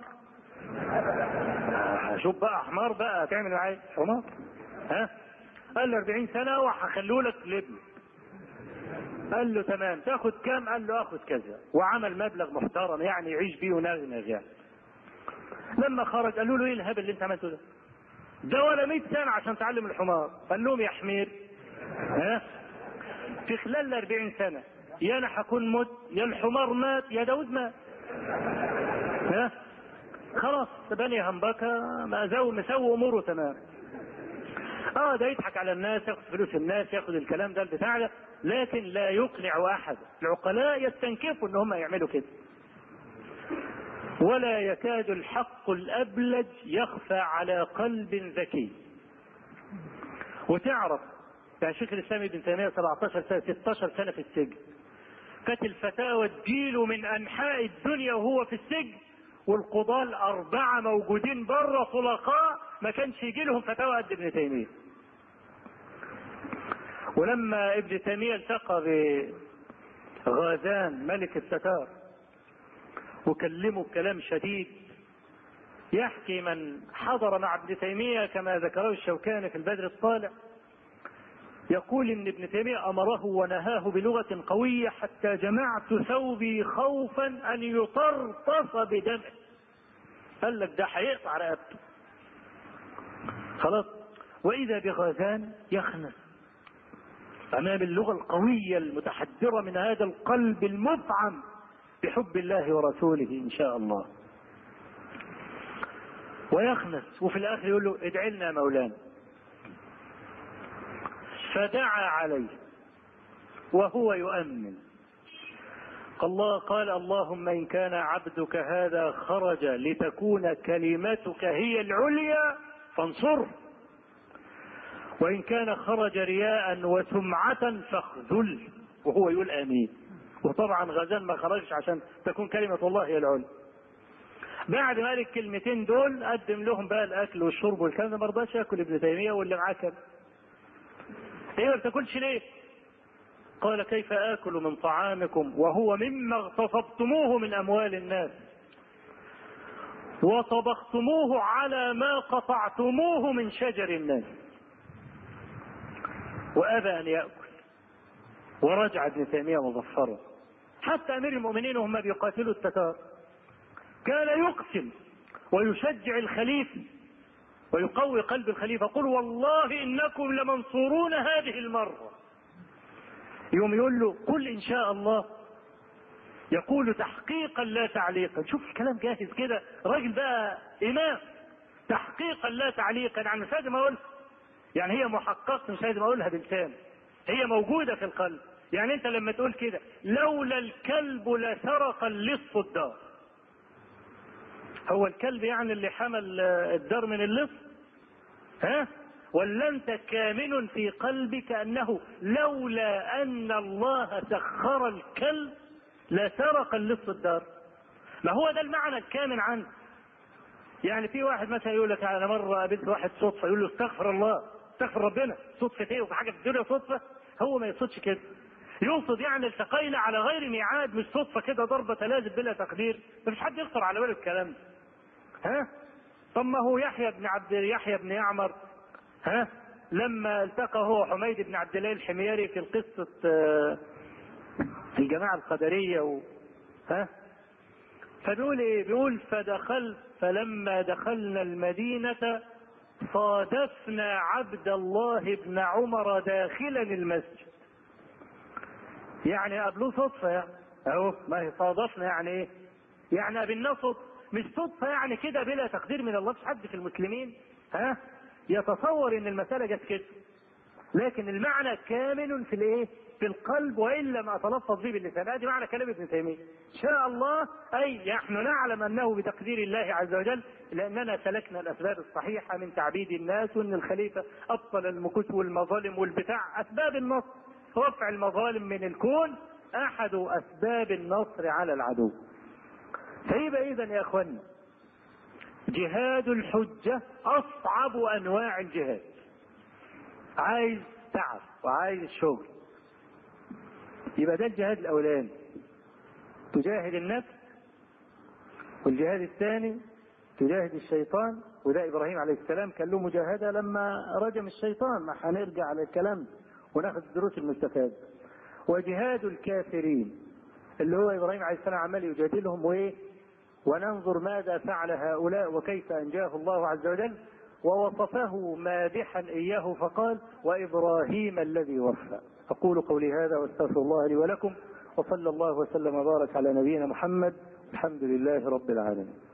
آه، شوف بقى حمار بقى هتعمل معايا حمار ها قال له 40 سنة وهخليه لك لابني قال له تمام تاخد كام قال له اخد كذا وعمل مبلغ محترم يعني يعيش بيه ونغنغ يعني لما خرج قالوا له ايه الهبل اللي انت عملته ده ده ولا 100 سنة عشان تعلم الحمار قال لهم يا حمير ها في خلال ال 40 سنة يا انا هكون مت يا الحمار مات يا داود مات ها خلاص بني همبكة ما زو مسوي اموره تمام اه ده يضحك على الناس ياخد فلوس الناس ياخد الكلام ده البتاع ده لكن لا يقنع احد العقلاء يستنكفوا ان هم يعملوا كده ولا يكاد الحق الابلج يخفى على قلب ذكي وتعرف يا شيخ الاسلام ابن تيميه 17 سنه 16 سنه في السجن كانت الفتاوى تجيله من انحاء الدنيا وهو في السجن والقضاة الأربعة موجودين بره طلقاء ما كانش يجي لهم فتاوى قد ابن تيمية. ولما ابن تيمية التقى بغازان ملك التتار وكلمه بكلام شديد يحكي من حضر مع ابن تيمية كما ذكره الشوكاني في البدر الطالع يقول ان ابن تيمية امره ونهاه بلغة قوية حتى جمعت ثوبي خوفا ان يطرطف بدمه قال لك ده هيقطع رقبته خلاص واذا بغازان يخنس امام اللغة القوية المتحدرة من هذا القلب المفعم بحب الله ورسوله ان شاء الله ويخنس وفي الاخر يقول له ادعي لنا مولانا فدعا عليه وهو يؤمن الله قال اللهم ان كان عبدك هذا خرج لتكون كلمتك هي العليا فانصره وان كان خرج رياء وسمعة فاخذل وهو يقول امين وطبعا غزال ما خرجش عشان تكون كلمة الله هي العليا بعد ما قال الكلمتين دول قدم لهم بقى الاكل والشرب والكلام ده ما رضاش ياكل ابن تيميه واللي معاه كده ايه ما بتاكلش ليه؟ قال كيف اكل من طعامكم وهو مما اغتصبتموه من اموال الناس وطبختموه على ما قطعتموه من شجر الناس وابى ان ياكل ورجع ابن تيميه مظفرا حتى امير المؤمنين وهم بيقاتلوا التتار كان يقسم ويشجع الخليفه ويقوي قلب الخليفة قل والله إنكم لمنصورون هذه المرة يوم يقول له قل إن شاء الله يقول تحقيقا لا تعليقا شوف الكلام جاهز كده راجل بقى إمام تحقيقا لا تعليقا يعني مش لازم أقول يعني هي محققة مش لازم أقولها بلسان هي موجودة في القلب يعني أنت لما تقول كده لولا الكلب لسرق اللص الدار هو الكلب يعني اللي حمل الدار من اللص ها ولا انت كامن في قلبك انه لولا ان الله سخر الكلب لسرق اللص الدار ما هو ده المعنى الكامن عنه يعني في واحد مثلا يقول لك انا مره قابلت واحد صدفه يقول له استغفر الله استغفر ربنا صدفه ايه وفي حاجه في الدنيا صدفه هو ما يقصدش كده يقصد يعني التقينا على غير ميعاد مش صدفه كده ضربه لازم بلا تقدير مفيش حد يخطر على باله الكلام ده ها طب ما هو يحيى بن عبد يحيى بن يعمر ها لما التقى هو حميد بن عبد الله الحميري في قصة الجماعة القدرية و ها فبيقول ايه بيقول فدخل فلما دخلنا المدينة صادفنا عبد الله بن عمر داخلا المسجد يعني قابلوه صدفة يعني اهو ما هي صادفنا يعني ايه يعني قابلناه صدفة مش صدفة يعني كده بلا تقدير من الله مش حد في المسلمين ها يتصور ان المسألة جت كده لكن المعنى كامن في الايه في القلب وان لم اتلفظ به باللسان ادي معنى كلام ابن تيميه ان شاء الله اي نحن نعلم انه بتقدير الله عز وجل لاننا سلكنا الاسباب الصحيحه من تعبيد الناس وان الخليفه ابطل المكوس والمظالم والبتاع اسباب النصر رفع المظالم من الكون احد اسباب النصر على العدو فيبقى اذا يا اخوانا جهاد الحجة أصعب أنواع الجهاد عايز تعب وعايز شغل يبقى ده الجهاد الاولاني تجاهد النفس والجهاد الثاني تجاهد الشيطان وده ابراهيم عليه السلام كان له مجاهده لما رجم الشيطان ما هنرجع على الكلام وناخذ الدروس المستفاده وجهاد الكافرين اللي هو ابراهيم عليه السلام عمال يجادلهم وايه وننظر ماذا فعل هؤلاء وكيف انجاه الله عز وجل ووصفه مادحا اياه فقال وابراهيم الذي وفى اقول قولي هذا واستغفر الله لي ولكم وصلى الله وسلم وبارك على نبينا محمد الحمد لله رب العالمين